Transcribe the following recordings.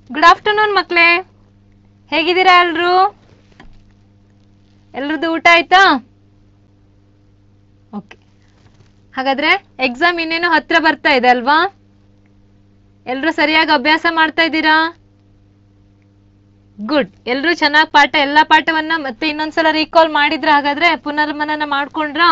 Good afternoon ಮಕ್ಳೇ ಹೇಗಿದ್ದೀರಾ ಎಲ್ರು ಎಲ್ರದ್ದು ಊಟ ಆಯ್ತಾ ಓಕೆ ಹಾಗಾದ್ರೆ ಎಕ್ಸಾಮ್ ಇನ್ನೇನು ಹತ್ರ ಬರ್ತಾ ಇದೆ ಅಲ್ವಾ ಎಲ್ರು ಸರಿಯಾಗಿ ಅಭ್ಯಾಸ ಮಾಡ್ತಾ ಇದ್ದೀರಾ ಗುಡ್ ಎಲ್ರು ಚೆನ್ನಾಗಿ ಪಾಠ ಎಲ್ಲಾ ಪಾಠವನ್ನ ಮತ್ತೆ ಇನ್ನೊಂದ್ಸಲ ರೀಕಾಲ್ ಮಾಡಿದ್ರ ಹಾಗಾದ್ರೆ ಪುನರ್ಮನನ ಮಾಡ್ಕೊಂಡ್ರಾ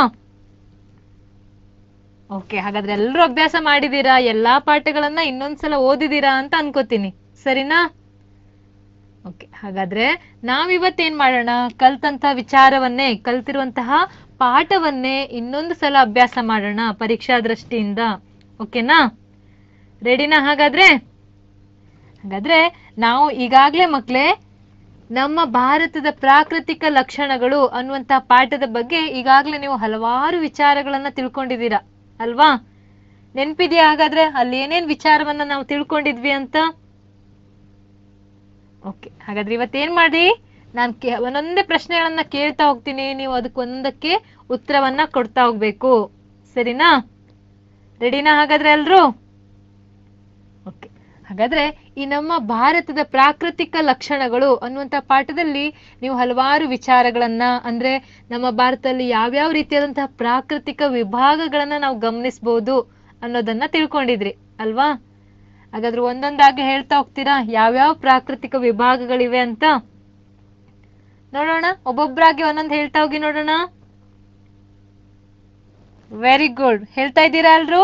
ಓಕೆ ಹಾಗಾದ್ರೆ ಎಲ್ರು ಅಭ್ಯಾಸ ಮಾಡಿದೀರಾ ಎಲ್ಲಾ ಪಾಠಗಳನ್ನ ಇನ್ನೊಂದ್ಸಲ ಓದಿದೀರಾ ಅಂತ ಅನ್ಕೋತೀನಿ ಸರಿನಾ ಓಕೆ ಹಾಗಾದ್ರೆ ನಾವಿವತ್ತೇನ್ ಮಾಡೋಣ ಕಲ್ತಂತಹ ವಿಚಾರವನ್ನೇ ಕಲ್ತಿರುವಂತಹ ಪಾಠವನ್ನೇ ಇನ್ನೊಂದು ಸಲ ಅಭ್ಯಾಸ ಮಾಡೋಣ ಪರೀಕ್ಷಾ ದೃಷ್ಟಿಯಿಂದ ಓಕೆನಾ ರೆಡಿನಾ ಹಾಗಾದ್ರೆ ಹಾಗಾದ್ರೆ ನಾವು ಈಗಾಗ್ಲೇ ಮಕ್ಳೇ ನಮ್ಮ ಭಾರತದ ಪ್ರಾಕೃತಿಕ ಲಕ್ಷಣಗಳು ಅನ್ನುವಂತ ಪಾಠದ ಬಗ್ಗೆ ಈಗಾಗ್ಲೇ ನೀವು ಹಲವಾರು ವಿಚಾರಗಳನ್ನ ತಿಳ್ಕೊಂಡಿದ್ದೀರಾ ಅಲ್ವಾ ನೆನ್ಪಿದ್ಯಾ ಹಾಗಾದ್ರೆ ಅಲ್ಲಿ ಏನೇನ್ ವಿಚಾರವನ್ನ ನಾವು ತಿಳ್ಕೊಂಡಿದ್ವಿ ಅಂತ ಓಕೆ ಹಾಗಾದ್ರೆ ಇವತ್ತೇನ್ ಮಾಡಿ ನಾನು ಒಂದೊಂದೇ ಪ್ರಶ್ನೆಗಳನ್ನ ಕೇಳ್ತಾ ಹೋಗ್ತೀನಿ ನೀವು ಅದಕ್ಕೆ ಒಂದಕ್ಕೆ ಉತ್ತರವನ್ನ ಕೊಡ್ತಾ ಹೋಗ್ಬೇಕು ಸರಿನಾ ರೆಡಿನಾ ಹಾಗಾದ್ರೆ ಎಲ್ರು ಓಕೆ ಹಾಗಾದ್ರೆ ಈ ನಮ್ಮ ಭಾರತದ ಪ್ರಾಕೃತಿಕ ಲಕ್ಷಣಗಳು ಅನ್ನುವಂತ ಪಾಠದಲ್ಲಿ ನೀವು ಹಲವಾರು ವಿಚಾರಗಳನ್ನ ಅಂದ್ರೆ ನಮ್ಮ ಭಾರತದಲ್ಲಿ ಯಾವ್ಯಾವ ರೀತಿಯಾದಂತಹ ಪ್ರಾಕೃತಿಕ ವಿಭಾಗಗಳನ್ನ ನಾವು ಗಮನಿಸಬಹುದು ಅನ್ನೋದನ್ನ ತಿಳ್ಕೊಂಡಿದ್ರಿ ಅಲ್ವಾ ಹಾಗಾದ್ರೆ ಒಂದೊಂದಾಗಿ ಹೇಳ್ತಾ ಹೋಗ್ತೀರಾ ಯಾವ್ಯಾವ ಪ್ರಾಕೃತಿಕ ವಿಭಾಗಗಳಿವೆ ಅಂತ ನೋಡೋಣ ಒಬ್ಬೊಬ್ರಾಗಿ ಒಂದೊಂದು ಹೇಳ್ತಾ ಹೋಗಿ ನೋಡೋಣ ವೆರಿ ಗುಡ್ ಹೇಳ್ತಾ ಇದ್ದೀರಾ ಎಲ್ರು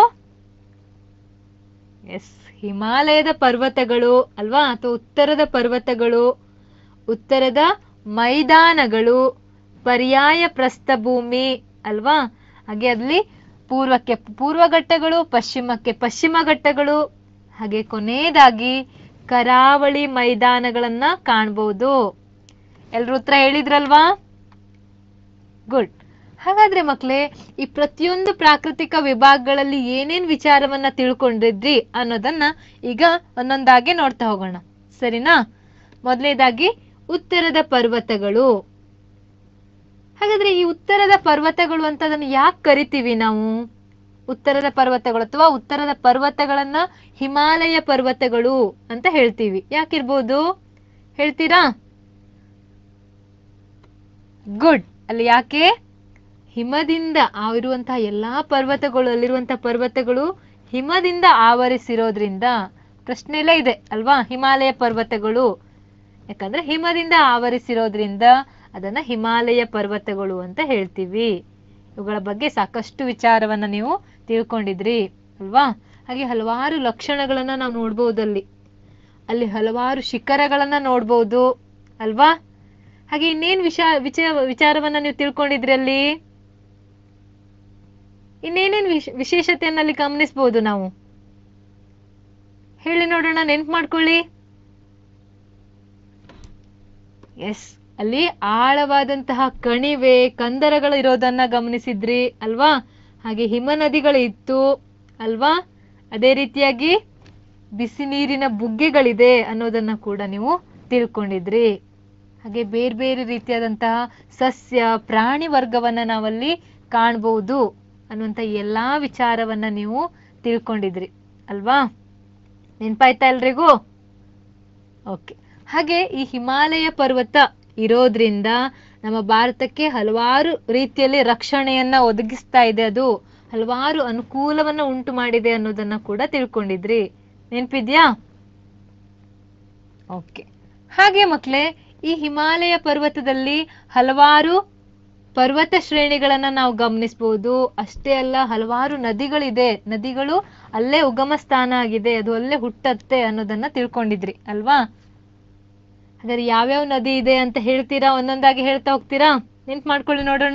ಎಸ್ ಹಿಮಾಲಯದ ಪರ್ವತಗಳು ಅಲ್ವಾ ಅಥವಾ ಉತ್ತರದ ಪರ್ವತಗಳು ಉತ್ತರದ ಮೈದಾನಗಳು ಪರ್ಯಾಯ ಪ್ರಸ್ಥಭೂಮಿ ಅಲ್ವಾ ಹಾಗೆ ಅಲ್ಲಿ ಪೂರ್ವಕ್ಕೆ ಪೂರ್ವ ಘಟ್ಟಗಳು ಪಶ್ಚಿಮಕ್ಕೆ ಪಶ್ಚಿಮ ಘಟ್ಟಗಳು ಹಾಗೆ ಕೊನೆಯದಾಗಿ ಕರಾವಳಿ ಮೈದಾನಗಳನ್ನ ಕಾಣ್ಬಹುದು ಎಲ್ರು ಉತ್ತರ ಹೇಳಿದ್ರಲ್ವಾ ಗುಡ್ ಹಾಗಾದ್ರೆ ಮಕ್ಳೇ ಈ ಪ್ರತಿಯೊಂದು ಪ್ರಾಕೃತಿಕ ವಿಭಾಗಗಳಲ್ಲಿ ಏನೇನ್ ವಿಚಾರವನ್ನ ತಿಳ್ಕೊಂಡಿದ್ರಿ ಅನ್ನೋದನ್ನ ಈಗ ಒಂದೊಂದಾಗಿ ನೋಡ್ತಾ ಹೋಗೋಣ ಸರಿನಾ ಮೊದಲನೇದಾಗಿ ಉತ್ತರದ ಪರ್ವತಗಳು ಹಾಗಾದ್ರೆ ಈ ಉತ್ತರದ ಪರ್ವತಗಳು ಅಂತ ಅದನ್ನ ಯಾಕೆ ಕರಿತೀವಿ ನಾವು ಉತ್ತರದ ಪರ್ವತಗಳು ಅಥವಾ ಉತ್ತರದ ಪರ್ವತಗಳನ್ನ ಹಿಮಾಲಯ ಪರ್ವತಗಳು ಅಂತ ಹೇಳ್ತೀವಿ ಯಾಕಿರ್ಬೋದು ಹೇಳ್ತೀರಾ ಗುಡ್ ಅಲ್ಲಿ ಯಾಕೆ ಹಿಮದಿಂದ ಆವಿರುವಂತಹ ಎಲ್ಲಾ ಪರ್ವತಗಳು ಅಲ್ಲಿರುವಂತಹ ಪರ್ವತಗಳು ಹಿಮದಿಂದ ಆವರಿಸಿರೋದ್ರಿಂದ ಪ್ರಶ್ನೆಲೇ ಇದೆ ಅಲ್ವಾ ಹಿಮಾಲಯ ಪರ್ವತಗಳು ಯಾಕಂದ್ರೆ ಹಿಮದಿಂದ ಆವರಿಸಿರೋದ್ರಿಂದ ಅದನ್ನ ಹಿಮಾಲಯ ಪರ್ವತಗಳು ಅಂತ ಹೇಳ್ತೀವಿ ಇವುಗಳ ಬಗ್ಗೆ ಸಾಕಷ್ಟು ವಿಚಾರವನ್ನ ನೀವು ತಿಳ್ಕೊಂಡಿದ್ರಿ ಅಲ್ವಾ ಹಾಗೆ ಹಲವಾರು ಲಕ್ಷಣಗಳನ್ನ ನಾವು ನೋಡ್ಬೋದು ಅಲ್ಲಿ ಅಲ್ಲಿ ಹಲವಾರು ಶಿಖರಗಳನ್ನ ನೋಡ್ಬೋದು ಅಲ್ವಾ ಹಾಗೆ ಇನ್ನೇನ್ ವಿಷ ವಿಚ ವಿಚಾರವನ್ನ ನೀವು ತಿಳ್ಕೊಂಡಿದ್ರಿ ಅಲ್ಲಿ ಇನ್ನೇನೇನ್ ವಿಶ್ ವಿಶೇಷತೆಯನ್ನ ಅಲ್ಲಿ ಗಮನಿಸ್ಬೋದು ನಾವು ಹೇಳಿ ನೋಡೋಣ ನೆನ್ಪು ಮಾಡ್ಕೊಳ್ಳಿ ಎಸ್ ಅಲ್ಲಿ ಆಳವಾದಂತಹ ಕಣಿವೆ ಕಂದರಗಳು ಇರೋದನ್ನ ಗಮನಿಸಿದ್ರಿ ಅಲ್ವಾ ಹಾಗೆ ಹಿಮ ನದಿಗಳು ಇತ್ತು ಅಲ್ವಾ ಅದೇ ರೀತಿಯಾಗಿ ಬಿಸಿ ನೀರಿನ ಬುಗ್ಗೆಗಳಿದೆ ಅನ್ನೋದನ್ನ ಕೂಡ ನೀವು ತಿಳ್ಕೊಂಡಿದ್ರಿ ಹಾಗೆ ಬೇರೆ ಬೇರೆ ರೀತಿಯಾದಂತಹ ಸಸ್ಯ ಪ್ರಾಣಿ ವರ್ಗವನ್ನ ನಾವಲ್ಲಿ ಕಾಣಬಹುದು ಅನ್ನುವಂತ ಎಲ್ಲಾ ವಿಚಾರವನ್ನ ನೀವು ತಿಳ್ಕೊಂಡಿದ್ರಿ ಅಲ್ವಾ ನೆನ್ಪಾಯ್ತಾ ಎಲ್ರಿಗೂ ಓಕೆ ಹಾಗೆ ಈ ಹಿಮಾಲಯ ಪರ್ವತ ಇರೋದ್ರಿಂದ ನಮ್ಮ ಭಾರತಕ್ಕೆ ಹಲವಾರು ರೀತಿಯಲ್ಲಿ ರಕ್ಷಣೆಯನ್ನ ಒದಗಿಸ್ತಾ ಇದೆ ಅದು ಹಲವಾರು ಅನುಕೂಲವನ್ನ ಉಂಟು ಮಾಡಿದೆ ಅನ್ನೋದನ್ನ ಕೂಡ ತಿಳ್ಕೊಂಡಿದ್ರಿ ನೆನ್ಪಿದ್ಯಾ ಓಕೆ ಹಾಗೆ ಮಕ್ಳೇ ಈ ಹಿಮಾಲಯ ಪರ್ವತದಲ್ಲಿ ಹಲವಾರು ಪರ್ವತ ಶ್ರೇಣಿಗಳನ್ನ ನಾವು ಗಮನಿಸಬಹುದು ಅಷ್ಟೇ ಅಲ್ಲ ಹಲವಾರು ನದಿಗಳಿದೆ ನದಿಗಳು ಅಲ್ಲೇ ಉಗಮ ಸ್ಥಾನ ಆಗಿದೆ ಅದು ಅಲ್ಲೇ ಹುಟ್ಟತ್ತೆ ಅನ್ನೋದನ್ನ ತಿಳ್ಕೊಂಡಿದ್ರಿ ಅಲ್ವಾ ಹಾಗಾದ್ರೆ ಯಾವ್ಯಾವ ನದಿ ಇದೆ ಅಂತ ಹೇಳ್ತೀರಾ ಒಂದೊಂದಾಗಿ ಹೇಳ್ತಾ ಹೋಗ್ತೀರಾ ನೆನ್ಪ್ ಮಾಡ್ಕೊಳ್ಳಿ ನೋಡೋಣ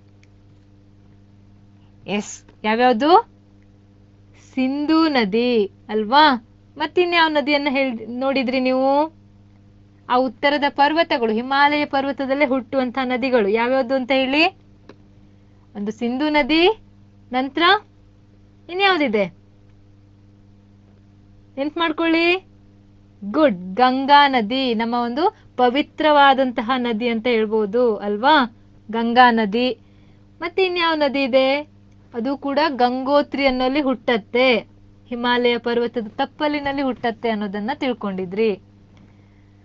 ಎಸ್ ಯಾವ್ಯಾವ್ದು ಸಿಂಧೂ ನದಿ ಅಲ್ವಾ ಮತ್ತಿನ್ಯಾವ ನದಿಯನ್ನ ಹೇಳ್ ನೋಡಿದ್ರಿ ನೀವು ಆ ಉತ್ತರದ ಪರ್ವತಗಳು ಹಿಮಾಲಯ ಪರ್ವತದಲ್ಲೇ ಹುಟ್ಟುವಂತಹ ನದಿಗಳು ಯಾವ್ಯಾವ್ದು ಅಂತ ಹೇಳಿ ಒಂದು ಸಿಂಧೂ ನದಿ ನಂತರ ಇನ್ಯಾವ್ದಿದೆ ನೆನ್ಪ್ ಮಾಡ್ಕೊಳ್ಳಿ ಗುಡ್ ಗಂಗಾ ನದಿ ನಮ್ಮ ಒಂದು ಪವಿತ್ರವಾದಂತಹ ನದಿ ಅಂತ ಹೇಳ್ಬೋದು ಅಲ್ವಾ ಗಂಗಾ ನದಿ ಮತ್ತೆ ಇನ್ಯಾವ ನದಿ ಇದೆ ಅದು ಕೂಡ ಗಂಗೋತ್ರಿ ಅನ್ನೋಲ್ಲಿ ಹುಟ್ಟತ್ತೆ ಹಿಮಾಲಯ ಪರ್ವತದ ತಪ್ಪಲಿನಲ್ಲಿ ಹುಟ್ಟತ್ತೆ ಅನ್ನೋದನ್ನ ತಿಳ್ಕೊಂಡಿದ್ರಿ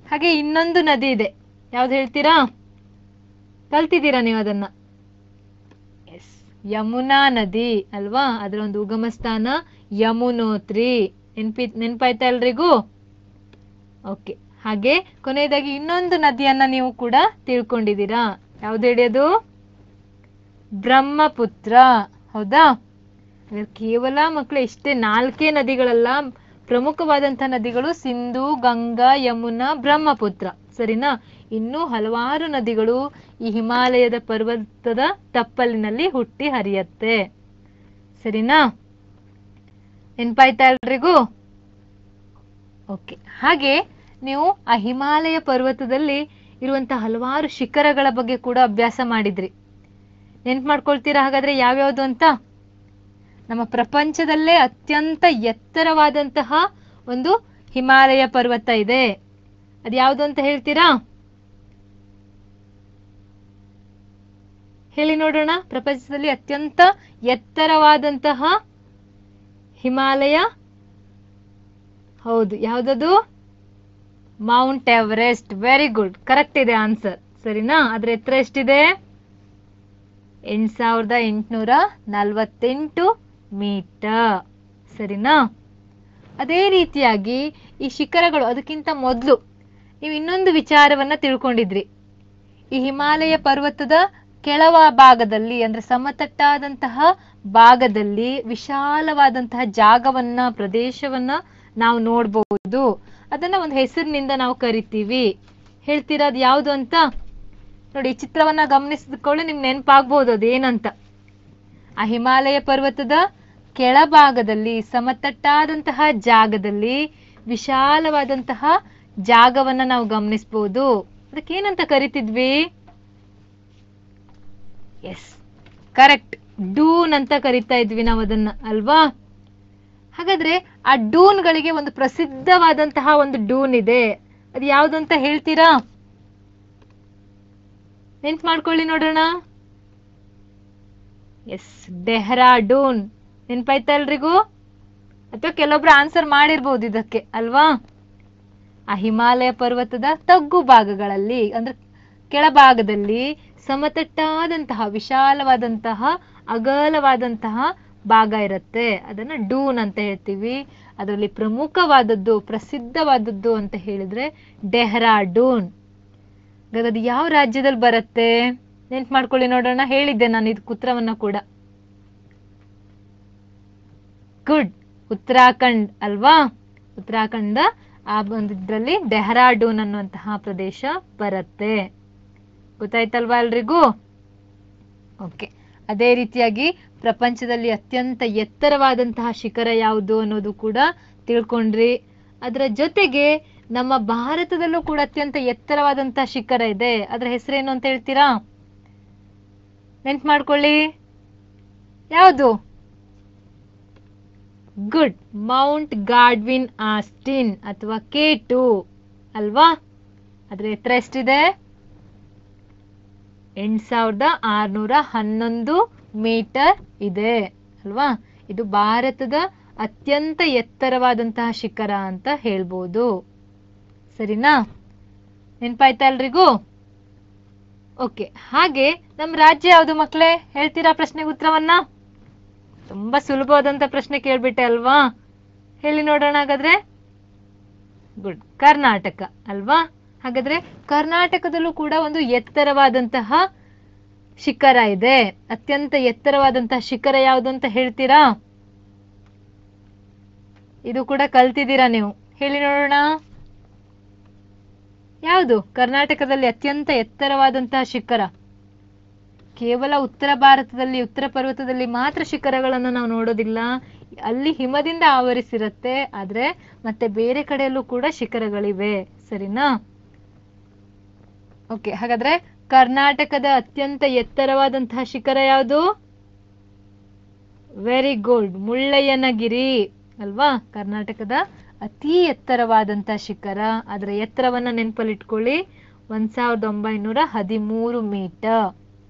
ಹಾಗೆ ಇನ್ನೊಂದು ನದಿ ಇದೆ ಯಾವ್ದು ಹೇಳ್ತೀರಾ ಕಲ್ತಿದ್ದೀರಾ ನೀವು ಅದನ್ನ ಎಸ್ ಯಮುನಾ ನದಿ ಅಲ್ವಾ ಅದರ ಒಂದು ಉಗಮ ಸ್ಥಾನ ಯಮುನೋತ್ರಿ ನೆನ್ಪಿ ನೆನ್ಪಾಯ್ತಾ ಎಲ್ರಿಗೂ ಓಕೆ ಹಾಗೆ ಕೊನೆಯದಾಗಿ ಇನ್ನೊಂದು ನದಿಯನ್ನ ನೀವು ಕೂಡ ತಿಳ್ಕೊಂಡಿದ್ದೀರಾ ಯಾವ್ದು ಹೇಳಿ ಅದು ಬ್ರಹ್ಮಪುತ್ರ ಹೌದಾ ಹಾಗಾದ್ರೆ ಕೇವಲ ಮಕ್ಕಳು ಇಷ್ಟೇ ನಾಲ್ಕೇ ನದಿಗಳಲ್ಲ ಪ್ರಮುಖವಾದಂತಹ ನದಿಗಳು ಸಿಂಧು ಗಂಗಾ ಯಮುನಾ ಬ್ರಹ್ಮಪುತ್ರ ಸರಿನಾ ಇನ್ನೂ ಹಲವಾರು ನದಿಗಳು ಈ ಹಿಮಾಲಯದ ಪರ್ವತದ ತಪ್ಪಲಿನಲ್ಲಿ ಹುಟ್ಟಿ ಹರಿಯತ್ತೆ ಸರಿನಾ ನೆನ್ಪಾಯ್ತಾ ಎಲ್ರಿಗೂ ಓಕೆ ಹಾಗೆ ನೀವು ಆ ಹಿಮಾಲಯ ಪರ್ವತದಲ್ಲಿ ಇರುವಂತಹ ಹಲವಾರು ಶಿಖರಗಳ ಬಗ್ಗೆ ಕೂಡ ಅಭ್ಯಾಸ ಮಾಡಿದ್ರಿ ನೆನ್ಪು ಮಾಡ್ಕೊಳ್ತೀರಾ ಹಾಗಾದ್ರೆ ಯಾವ್ಯಾವ್ದು ಅಂತ ನಮ್ಮ ಪ್ರಪಂಚದಲ್ಲೇ ಅತ್ಯಂತ ಎತ್ತರವಾದಂತಹ ಒಂದು ಹಿಮಾಲಯ ಪರ್ವತ ಇದೆ ಅದು ಯಾವುದು ಅಂತ ಹೇಳ್ತೀರಾ ಹೇಳಿ ನೋಡೋಣ ಪ್ರಪಂಚದಲ್ಲಿ ಅತ್ಯಂತ ಎತ್ತರವಾದಂತಹ ಹಿಮಾಲಯ ಹೌದು ಯಾವ್ದದು mount Everest very good correct ಇದೆ ಆನ್ಸರ್ ಸರಿನಾ ಅದ್ರ ಎತ್ತರ ಎಷ್ಟಿದೆ ಎಂಟ್ ಸಾವಿರದ ಎಂಟುನೂರ ನಲವತ್ತೆಂಟು ಮೀಟರ್ ಸರಿನಾ ಅದೇ ರೀತಿಯಾಗಿ ಈ ಶಿಖರಗಳು ಅದಕ್ಕಿಂತ ಮೊದಲು ನೀವು ಇನ್ನೊಂದು ವಿಚಾರವನ್ನ ತಿಳ್ಕೊಂಡಿದ್ರಿ ಈ ಹಿಮಾಲಯ ಪರ್ವತದ ಕೆಳವ ಭಾಗದಲ್ಲಿ ಅಂದ್ರೆ ಸಮತಟ್ಟಾದಂತಹ ಭಾಗದಲ್ಲಿ ವಿಶಾಲವಾದಂತಹ ಜಾಗವನ್ನ ಪ್ರದೇಶವನ್ನ ನಾವು ನೋಡ್ಬಹುದು ಅದನ್ನ ಒಂದು ಹೆಸರಿನಿಂದ ನಾವು ಕರಿತೀವಿ ಹೇಳ್ತೀರಾ ಅದು ಯಾವುದು ಅಂತ ನೋಡಿ ಈ ಚಿತ್ರವನ್ನ ಗಮನಿಸಿಕೊಳ್ಳಿ ನಿಮ್ಗೆ ನೆನಪಾಗ್ಬೋದು ಅದೇನಂತ ಆ ಹಿಮಾಲಯ ಪರ್ವತದ ಕೆಳಭಾಗದಲ್ಲಿ ಸಮತಟ್ಟಾದಂತಹ ಜಾಗದಲ್ಲಿ ವಿಶಾಲವಾದಂತಹ ಜಾಗವನ್ನ ನಾವು ಗಮನಿಸಬಹುದು ಅದಕ್ಕೇನಂತ ಕರಿತಿದ್ವಿ ಎಸ್ ಕರೆಕ್ಟ್ ಡೂನ್ ಅಂತ ಕರಿತಾ ಇದ್ವಿ ನಾವು ಅದನ್ನ ಅಲ್ವಾ ಹಾಗಾದ್ರೆ ಆ ಡೂನ್ಗಳಿಗೆ ಒಂದು ಪ್ರಸಿದ್ಧವಾದಂತಹ ಒಂದು ಡೂನ್ ಇದೆ ಅದು ಯಾವ್ದು ಅಂತ ಹೇಳ್ತೀರಾ ನೆನ್ಪು ಮಾಡ್ಕೊಳ್ಳಿ ನೋಡೋಣ ಎಸ್ ಡೆಹ್ರಾಡೂನ್ ನೆನ್ಪಾಯ್ತಾ ಎಲ್ರಿಗೂ ಅಥವಾ ಕೆಲವೊಬ್ರು ಆನ್ಸರ್ ಮಾಡಿರ್ಬೋದು ಇದಕ್ಕೆ ಅಲ್ವಾ ಆ ಹಿಮಾಲಯ ಪರ್ವತದ ತಗ್ಗು ಭಾಗಗಳಲ್ಲಿ ಅಂದ್ರೆ ಕೆಳಭಾಗದಲ್ಲಿ ಸಮತಟ್ಟಾದಂತಹ ವಿಶಾಲವಾದಂತಹ ಅಗಲವಾದಂತಹ ಭಾಗ ಇರುತ್ತೆ ಅದನ್ನ ಡೂನ್ ಅಂತ ಹೇಳ್ತೀವಿ ಅದರಲ್ಲಿ ಪ್ರಮುಖವಾದದ್ದು ಪ್ರಸಿದ್ಧವಾದದ್ದು ಅಂತ ಹೇಳಿದ್ರೆ ಡೆಹ್ರಾಡೂನ್ ಹಾಗಾದ್ರೆ ಅದು ಯಾವ ರಾಜ್ಯದಲ್ಲಿ ಬರುತ್ತೆ ನೆನ್ಪು ಮಾಡ್ಕೊಳ್ಳಿ ನೋಡೋಣ ಹೇಳಿದ್ದೆ ನಾನು ಇದು ಉತ್ತರವನ್ನ ಕೂಡ ಗುಡ್ ಉತ್ತರಾಖಂಡ್ ಅಲ್ವಾ ಉತ್ತರಾಖಂಡ ಆ ಒಂದು ಇದ್ರಲ್ಲಿ ಡೆಹ್ರಾಡೂನ್ ಅನ್ನುವಂತಹ ಪ್ರದೇಶ ಬರುತ್ತೆ ಗೊತ್ತಾಯ್ತಲ್ವಾ ಎಲ್ರಿಗೂ ಓಕೆ ಅದೇ ರೀತಿಯಾಗಿ ಪ್ರಪಂಚದಲ್ಲಿ ಅತ್ಯಂತ ಎತ್ತರವಾದಂತಹ ಶಿಖರ ಯಾವುದು ಅನ್ನೋದು ಕೂಡ ತಿಳ್ಕೊಂಡ್ರಿ ಅದರ ಜೊತೆಗೆ ನಮ್ಮ ಭಾರತದಲ್ಲೂ ಕೂಡ ಅತ್ಯಂತ ಎತ್ತರವಾದಂತಹ ಶಿಖರ ಇದೆ ಅದರ ಹೆಸರೇನು ಅಂತ ಹೇಳ್ತೀರಾ ನೆನ್ಪು ಮಾಡ್ಕೊಳ್ಳಿ ಯಾವುದು ಗುಡ್ ಮೌಂಟ್ ಗಾಡ್ವಿನ್ ಆಸ್ಟಿನ್ ಅಥವಾ ಕೆ ಟು ಅಲ್ವಾ ಅದ್ರ ಎತ್ತರ ಎಷ್ಟಿದೆ ಎಂಟ್ ಸಾವಿರದ ಆರ್ನೂರ ಹನ್ನೊಂದು ಮೀಟರ್ ಇದೆ ಅಲ್ವಾ ಇದು ಭಾರತದ ಅತ್ಯಂತ ಎತ್ತರವಾದಂತಹ ಶಿಖರ ಅಂತ ಹೇಳ್ಬೋದು ಸರಿನಾ ನೆನ್ಪಾಯ್ತಾ ಎಲ್ರಿಗೂ ಓಕೆ ಹಾಗೆ ನಮ್ಮ ರಾಜ್ಯ ಯಾವುದು ಮಕ್ಕಳೇ ಹೇಳ್ತೀರಾ ಪ್ರಶ್ನೆಗೆ ಉತ್ತರವನ್ನ ತುಂಬಾ ಸುಲಭವಾದಂತ ಪ್ರಶ್ನೆ ಕೇಳ್ಬಿಟ್ಟೆ ಅಲ್ವಾ ಹೇಳಿ ನೋಡೋಣ ಹಾಗಾದ್ರೆ ಗುಡ್ ಕರ್ನಾಟಕ ಅಲ್ವಾ ಹಾಗಾದ್ರೆ ಕರ್ನಾಟಕದಲ್ಲೂ ಕೂಡ ಒಂದು ಎತ್ತರವಾದಂತಹ ಶಿಖರ ಇದೆ ಅತ್ಯಂತ ಎತ್ತರವಾದಂತಹ ಶಿಖರ ಯಾವುದು ಅಂತ ಹೇಳ್ತೀರಾ ಇದು ಕೂಡ ಕಲ್ತಿದ್ದೀರಾ ನೀವು ಹೇಳಿ ನೋಡೋಣ ಯಾವುದು ಕರ್ನಾಟಕದಲ್ಲಿ ಅತ್ಯಂತ ಎತ್ತರವಾದಂತಹ ಶಿಖರ ಕೇವಲ ಉತ್ತರ ಭಾರತದಲ್ಲಿ ಉತ್ತರ ಪರ್ವತದಲ್ಲಿ ಮಾತ್ರ ಶಿಖರಗಳನ್ನು ನಾವು ನೋಡೋದಿಲ್ಲ ಅಲ್ಲಿ ಹಿಮದಿಂದ ಆವರಿಸಿರುತ್ತೆ ಆದ್ರೆ ಮತ್ತೆ ಬೇರೆ ಕಡೆಯಲ್ಲೂ ಕೂಡ ಶಿಖರಗಳಿವೆ ಸರಿನಾ ಓಕೆ ಹಾಗಾದ್ರೆ ಕರ್ನಾಟಕದ ಅತ್ಯಂತ ಎತ್ತರವಾದಂತಹ ಶಿಖರ ಯಾವುದು ವೆರಿ ಗುಡ್ ಮುಳ್ಳಯ್ಯನಗಿರಿ ಅಲ್ವಾ ಕರ್ನಾಟಕದ ಅತಿ ಎತ್ತರವಾದಂತಹ ಶಿಖರ ಅದರ ಎತ್ತರವನ್ನ ನೆನಪಲ್ಲಿಟ್ಕೊಳ್ಳಿ ಒಂದ್ ಸಾವಿರದ ಒಂಬೈನೂರ ಹದಿಮೂರು ಮೀಟರ್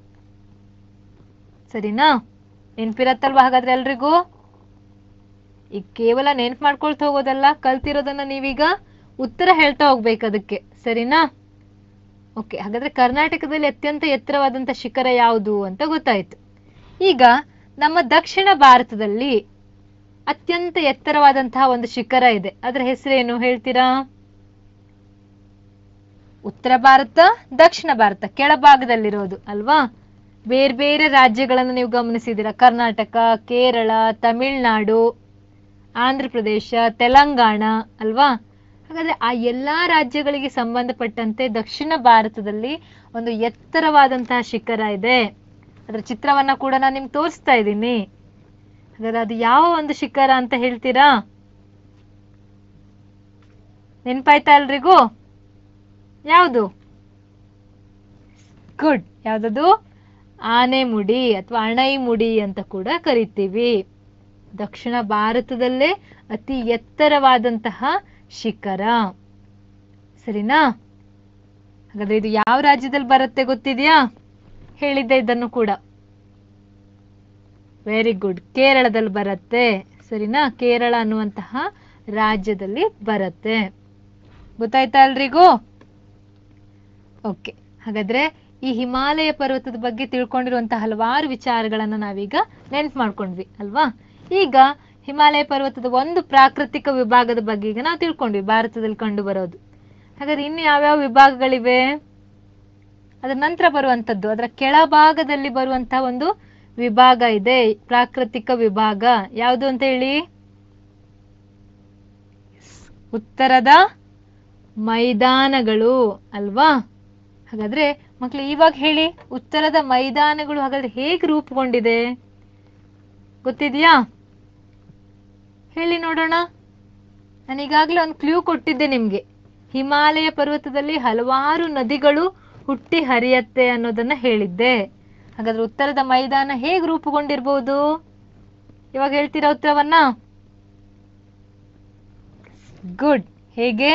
ಸರಿನಾ ನೆನ್ಪಿರತ್ತಲ್ವಾ ಹಾಗಾದ್ರೆ ಎಲ್ರಿಗೂ ಈಗ ಕೇವಲ ನೆನ್ಪು ಮಾಡ್ಕೊಳ್ತಾ ಹೋಗೋದಲ್ಲ ಕಲ್ತಿರೋದನ್ನ ನೀವೀಗ ಉತ್ತರ ಹೇಳ್ತಾ ಹೋಗ್ಬೇಕು ಅದಕ್ಕೆ ಸರಿನಾ ಓಕೆ ಹಾಗಾದ್ರೆ ಕರ್ನಾಟಕದಲ್ಲಿ ಅತ್ಯಂತ ಎತ್ತರವಾದಂತ ಶಿಖರ ಯಾವುದು ಅಂತ ಗೊತ್ತಾಯ್ತು ಈಗ ನಮ್ಮ ದಕ್ಷಿಣ ಭಾರತದಲ್ಲಿ ಅತ್ಯಂತ ಎತ್ತರವಾದಂತಹ ಒಂದು ಶಿಖರ ಇದೆ ಅದರ ಹೆಸರೇನು ಹೇಳ್ತೀರಾ ಉತ್ತರ ಭಾರತ ದಕ್ಷಿಣ ಭಾರತ ಕೆಳಭಾಗದಲ್ಲಿರೋದು ಅಲ್ವಾ ಬೇರೆ ಬೇರೆ ರಾಜ್ಯಗಳನ್ನು ನೀವು ಗಮನಿಸಿದ್ದೀರಾ ಕರ್ನಾಟಕ ಕೇರಳ ತಮಿಳ್ನಾಡು ಆಂಧ್ರ ಪ್ರದೇಶ ತೆಲಂಗಾಣ ಅಲ್ವಾ ಹಾಗಾದ್ರೆ ಆ ಎಲ್ಲಾ ರಾಜ್ಯಗಳಿಗೆ ಸಂಬಂಧಪಟ್ಟಂತೆ ದಕ್ಷಿಣ ಭಾರತದಲ್ಲಿ ಒಂದು ಎತ್ತರವಾದಂತಹ ಶಿಖರ ಇದೆ ಅದರ ಚಿತ್ರವನ್ನ ಕೂಡ ನಾನು ನಿಮ್ಗೆ ತೋರಿಸ್ತಾ ಇದ್ದೀನಿ ಹಾಗಾದ್ರೆ ಅದು ಯಾವ ಒಂದು ಶಿಖರ ಅಂತ ಹೇಳ್ತೀರಾ ನೆನ್ಪಾಯ್ತಾ ಎಲ್ರಿಗೂ ಯಾವುದು ಗುಡ್ ಯಾವ್ದದು ಆನೆ ಮುಡಿ ಅಥವಾ ಅಣೈ ಮುಡಿ ಅಂತ ಕೂಡ ಕರಿತೀವಿ ದಕ್ಷಿಣ ಭಾರತದಲ್ಲೇ ಅತಿ ಎತ್ತರವಾದಂತಹ ಶಿಖರ ಸರಿನಾ ಹಾಗಾದ್ರೆ ಇದು ಯಾವ ರಾಜ್ಯದಲ್ಲಿ ಬರುತ್ತೆ ಗೊತ್ತಿದೆಯಾ ಹೇಳಿದ್ದೆ ಇದನ್ನು ಕೂಡ ವೆರಿ ಗುಡ್ ಕೇರಳದಲ್ಲಿ ಬರುತ್ತೆ ಸರಿನಾ ಕೇರಳ ಅನ್ನುವಂತಹ ರಾಜ್ಯದಲ್ಲಿ ಬರುತ್ತೆ ಗೊತ್ತಾಯ್ತಾ ಎಲ್ರಿಗೂ ಓಕೆ ಹಾಗಾದ್ರೆ ಈ ಹಿಮಾಲಯ ಪರ್ವತದ ಬಗ್ಗೆ ತಿಳ್ಕೊಂಡಿರುವಂತಹ ಹಲವಾರು ವಿಚಾರಗಳನ್ನ ನಾವೀಗ ನೆನ್ಪು ಮಾಡ್ಕೊಂಡ್ವಿ ಅಲ್ವಾ ಈಗ ಹಿಮಾಲಯ ಪರ್ವತದ ಒಂದು ಪ್ರಾಕೃತಿಕ ವಿಭಾಗದ ಬಗ್ಗೆ ಈಗ ನಾವು ತಿಳ್ಕೊಂಡ್ವಿ ಭಾರತದಲ್ಲಿ ಕಂಡು ಬರೋದು ಹಾಗಾದ್ರೆ ಇನ್ನು ಯಾವ್ಯಾವ ವಿಭಾಗಗಳಿವೆ ಅದರ ನಂತರ ಬರುವಂತದ್ದು ಅದರ ಕೆಳಭಾಗದಲ್ಲಿ ಬರುವಂತಹ ಒಂದು ವಿಭಾಗ ಇದೆ ಪ್ರಾಕೃತಿಕ ವಿಭಾಗ ಯಾವುದು ಅಂತ ಹೇಳಿ ಉತ್ತರದ ಮೈದಾನಗಳು ಅಲ್ವಾ ಹಾಗಾದ್ರೆ ಮಕ್ಳು ಇವಾಗ ಹೇಳಿ ಉತ್ತರದ ಮೈದಾನಗಳು ಹಾಗಾದ್ರೆ ಹೇಗೆ ರೂಪುಗೊಂಡಿದೆ ಗೊತ್ತಿದ್ಯಾ ಹೇಳಿ ನೋಡೋಣ ನಾನು ಈಗಾಗಲೇ ಒಂದು ಕ್ಲೂ ಕೊಟ್ಟಿದ್ದೆ ನಿಮ್ಗೆ ಹಿಮಾಲಯ ಪರ್ವತದಲ್ಲಿ ಹಲವಾರು ನದಿಗಳು ಹುಟ್ಟಿ ಹರಿಯತ್ತೆ ಅನ್ನೋದನ್ನ ಹೇಳಿದ್ದೆ ಹಾಗಾದ್ರೆ ಉತ್ತರದ ಮೈದಾನ ಹೇಗೆ ರೂಪುಗೊಂಡಿರ್ಬೋದು ಇವಾಗ ಹೇಳ್ತೀರಾ ಉತ್ತರವನ್ನ ಗುಡ್ ಹೇಗೆ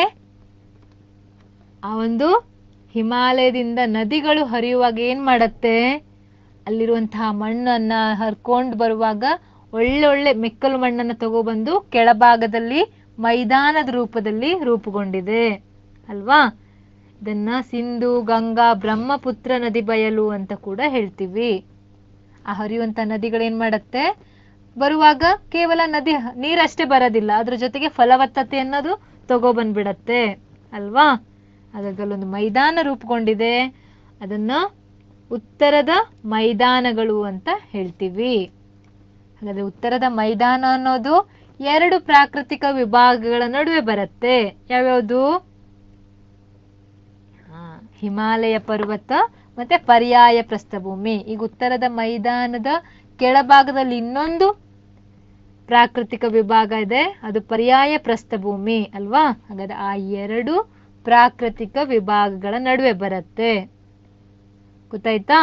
ಆ ಒಂದು ಹಿಮಾಲಯದಿಂದ ನದಿಗಳು ಹರಿಯುವಾಗ ಏನ್ ಮಾಡತ್ತೆ ಅಲ್ಲಿರುವಂತಹ ಮಣ್ಣನ್ನ ಹರ್ಕೊಂಡು ಬರುವಾಗ ಒಳ್ಳೆ ಒಳ್ಳೆ ಮೆಕ್ಕಲು ಮಣ್ಣನ್ನ ತಗೊಬಂದು ಕೆಳಭಾಗದಲ್ಲಿ ಮೈದಾನದ ರೂಪದಲ್ಲಿ ರೂಪುಗೊಂಡಿದೆ ಅಲ್ವಾ ಇದನ್ನ ಸಿಂಧು ಗಂಗಾ ಬ್ರಹ್ಮಪುತ್ರ ನದಿ ಬಯಲು ಅಂತ ಕೂಡ ಹೇಳ್ತೀವಿ ಆ ಹರಿಯುವಂತ ನದಿಗಳೇನ್ ಮಾಡತ್ತೆ ಬರುವಾಗ ಕೇವಲ ನದಿ ನೀರಷ್ಟೇ ಬರೋದಿಲ್ಲ ಅದ್ರ ಜೊತೆಗೆ ಫಲವತ್ತತೆ ಅನ್ನೋದು ತಗೊಬಂದ್ಬಿಡತ್ತೆ ಅಲ್ವಾ ಹಾಗಾಗಿ ಅಲ್ಲೊಂದು ಮೈದಾನ ರೂಪುಗೊಂಡಿದೆ ಅದನ್ನ ಉತ್ತರದ ಮೈದಾನಗಳು ಅಂತ ಹೇಳ್ತೀವಿ ಹಾಗಾದ್ರೆ ಉತ್ತರದ ಮೈದಾನ ಅನ್ನೋದು ಎರಡು ಪ್ರಾಕೃತಿಕ ವಿಭಾಗಗಳ ನಡುವೆ ಬರುತ್ತೆ ಯಾವ್ಯಾವುದು ಹಾ, ಹಿಮಾಲಯ ಪರ್ವತ ಮತ್ತೆ ಪರ್ಯಾಯ ಪ್ರಸ್ಥಭೂಮಿ ಈಗ ಉತ್ತರದ ಮೈದಾನದ ಕೆಳಭಾಗದಲ್ಲಿ ಇನ್ನೊಂದು ಪ್ರಾಕೃತಿಕ ವಿಭಾಗ ಇದೆ ಅದು ಪರ್ಯಾಯ ಪ್ರಸ್ಥಭೂಮಿ ಅಲ್ವಾ ಹಾಗಾದ್ರೆ ಆ ಎರಡು ಪ್ರಾಕೃತಿಕ ವಿಭಾಗಗಳ ನಡುವೆ ಬರುತ್ತೆ ಗೊತ್ತಾಯ್ತಾ